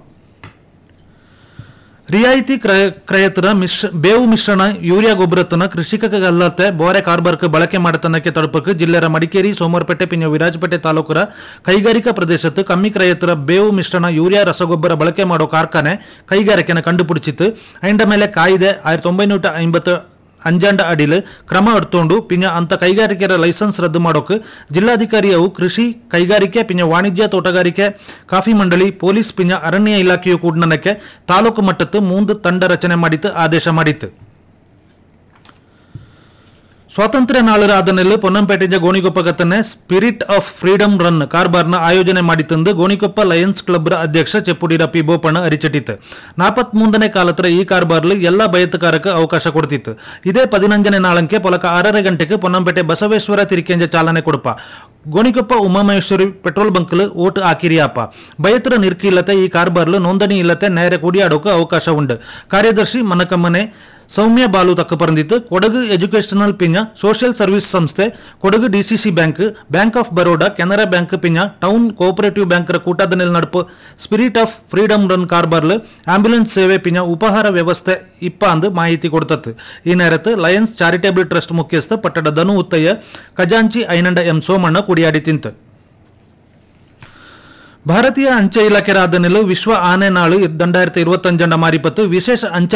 ರಿಯಾಯಿತಿ ಕ್ರಯ ಕ್ರಯತರ ಮಿಶ್ರ ಬೇವು ಮಿಶ್ರಣ ಯೂರಿಯಾ ಗೊಬ್ಬರತನ ಕೃಷಿಕಗಲ್ಲತ್ತೆ ಬೋರೆ ಕಾರ್ಬಾರ್ಕ್ ಬಳಕೆ ಮಾಡತನಕ್ಕೆ ತಡುಪಕ್ಕೆ ಜಿಲ್ಲೆರ ಮಡಿಕೇರಿ ಸೋಮವಾರಪೇಟೆ ಪಿಂಜ ವಿರಾಜಪೇಟೆ ತಾಲೂಕರ ಕೈಗಾರಿಕಾ ಪ್ರದೇಶತ್ತು ಕಮ್ಮಿ ಕ್ರಯತರ ಬೇವು ಮಿಶ್ರಣ ಯೂರಿಯಾ ರಸಗೊಬ್ಬರ ಬಳಕೆ ಮಾಡೋ ಕಾರ್ಖಾನೆ ಕೈಗಾರಿಕೆನ ಕಂಡುಪಿಡಿಚಿತ್ತು ಐಂಡ ಮೇಲೆ ಕಾಯ್ದೆ ಆಯಿರത്തി ಒಂಬೈನೂರ ಐಂಬತ್ತು ಅಂಜಾಂಡ ಅಡಿಲ್ ಕ್ರಮ ಎಡ್ತೊಂಡು ಪಿಂಜ ಅಂತ ಕೈಗಾರಿಕೆರ ಲೈಸೆನ್ಸ್ ರದ್ದು ಮಾಡೋಕೆ ಜಿಲ್ಲಾಧಿಕಾರಿಯವು ಕೃಷಿ ಕೈಗಾರಿಕೆ ಪಿಂಜ ವಾಣಿಜ್ಯ ತೋಟಗಾರಿಕೆ ಕಾಫಿ ಮಂಡಳಿ ಪೊಲೀಸ್ ಪಿಂಜ ಅರಣ್ಯ ಇಲಾಖೆಯು ಕೂಡನಕ್ಕೆ ತಾಲೂಕು ಮಟ್ಟತ್ತು ಮೂಂದು ತಂಡ ರಚನೆ ಮಾಡಿತ್ತು ಆದೇಶ ಮಾಡಿತ್ತು ಸ್ವಾತಂತ್ರ್ಯ ನಾಳರಾದನೆಲ್ಲು ಪೊನ್ನಂಪೇಟೆಯ ಗೋಣಿಕೊಪ್ಪ ಗತ್ತನೆ ಸ್ಪಿರಿಟ್ ಆಫ್ ಫ್ರೀಡಮ್ ರನ್ ಕಾರ್ಬಾರ್ನ ಆಯೋಜನೆ ಮಾಡಿತಂದು ಗೋಣಿಕೊಪ್ಪ ಲಯನ್ಸ್ ಕ್ಲಬ್ ಅಧ್ಯಕ್ಷ ಚೆಪ್ಪುಡಿರ ಪಿ ಬೋಪಣ್ಣ ಅರಿಚಟಿತ್ತು ನಾಪತ್ ಮೂಂದನೇ ಕಾಲತ್ರ ಈ ಕಾರ್ಬಾರ್ಲು ಎಲ್ಲಾ ಬಯತ್ಕಾರಕ್ಕೆ ಅವಕಾಶ ಕೊಡ್ತಿತ್ತು ಇದೇ ಪದಿನಂಜನೇ ನಾಳಂಕೆ ಪೊಲಕ ಆರரை ಗಂಟೆಗೆ ಪೊನ್ನಂಪೇಟೆ ಬಸವೇಶ್ವರ ತಿರಿಕೆಂಜ ಚಾಲನೆ ಕೊಡಪ ಗೋಣಿಕೊಪ್ಪ ಉಮಾಮಹೇಶ್ವರಿ ಪೆಟ್ರೋಲ್ ಬಂಕ್ಲು ಓಟ್ ಹಾಕಿರಿಯಪ್ಪ ಬಯತ್ರ ನಿರ್ಕೀಲತೆ ಈ ಕಾರ್ಬಾರ್ಲು ನೋಂದಣಿ ಇಲ್ಲತೆ ನೇರ ಕುಡಿಯಾಡೋಕೆ ಅವಕಾಶ ಉಂಡು ಕಾರ್ಯದರ್ಶಿ ಮನಕಮ್ಮನೆ ಸೌಮ್ಯ ಬಾಲು ತಕ್ಕ ಪರಂದಿತ್ತು ಕೊಡಗು ಎಜುಕೇಷನಲ್ ಪಿಂಜ ಸೋಷಿಯಲ್ ಸರ್ವಿಸ್ ಸಂಸ್ಥೆ Kodagu DCC bank bank of Baroda Canara bank ಪಿಂಜ ಟೌನ್ ಕೋಆಪರೇಟಿವ್ ಬ್ಯಾಂಕ್ ಕೂಟದನೆಲ್ ನಡಪು ಸ್ಪಿರಿಟ್ ಆಫ್ ಫ್ರೀಡಮ್ ರನ್ ಕಾರ್ಬಾರ್ಲು ಆಂಬ್ಯುಲೆನ್ಸ್ ಸೇವೆ ಪಿಂಜ ಉಪಹಾರ ವ್ಯವಸ್ಥೆ ಇಪ್ಪ ಅಂದು ಮಾಹಿತಿ ಕೊಡ್ತತ್ತು ಈ ನೇರತ್ತು ಲಯನ್ಸ್ ಚಾರಿಟೇಬಲ್ ಟ್ರಸ್ಟ್ ಮುಖ್ಯಸ್ಥ ಪಟ್ಟಡ ಧನು ಉತ್ತಯ್ಯ ಖಜಾಂಚಿ ಐನಂಡ ಎಂ ಸೋಮಣ್ಣ ಕುಡಿಯಾಡಿ ತಿಂತು ಭಾರತೀಯ ಅಂಚೆ ಇಲಾಖೆ ರಾಧನೆಲು ವಿಶ್ವ ಆನೆ ನಾಳು ದಂಡಾಯಿರത്തി ഇരുപത്തഞ്ചണ്ട മാരിപ്പത്ത് വിശേഷ ಅಂಚೆ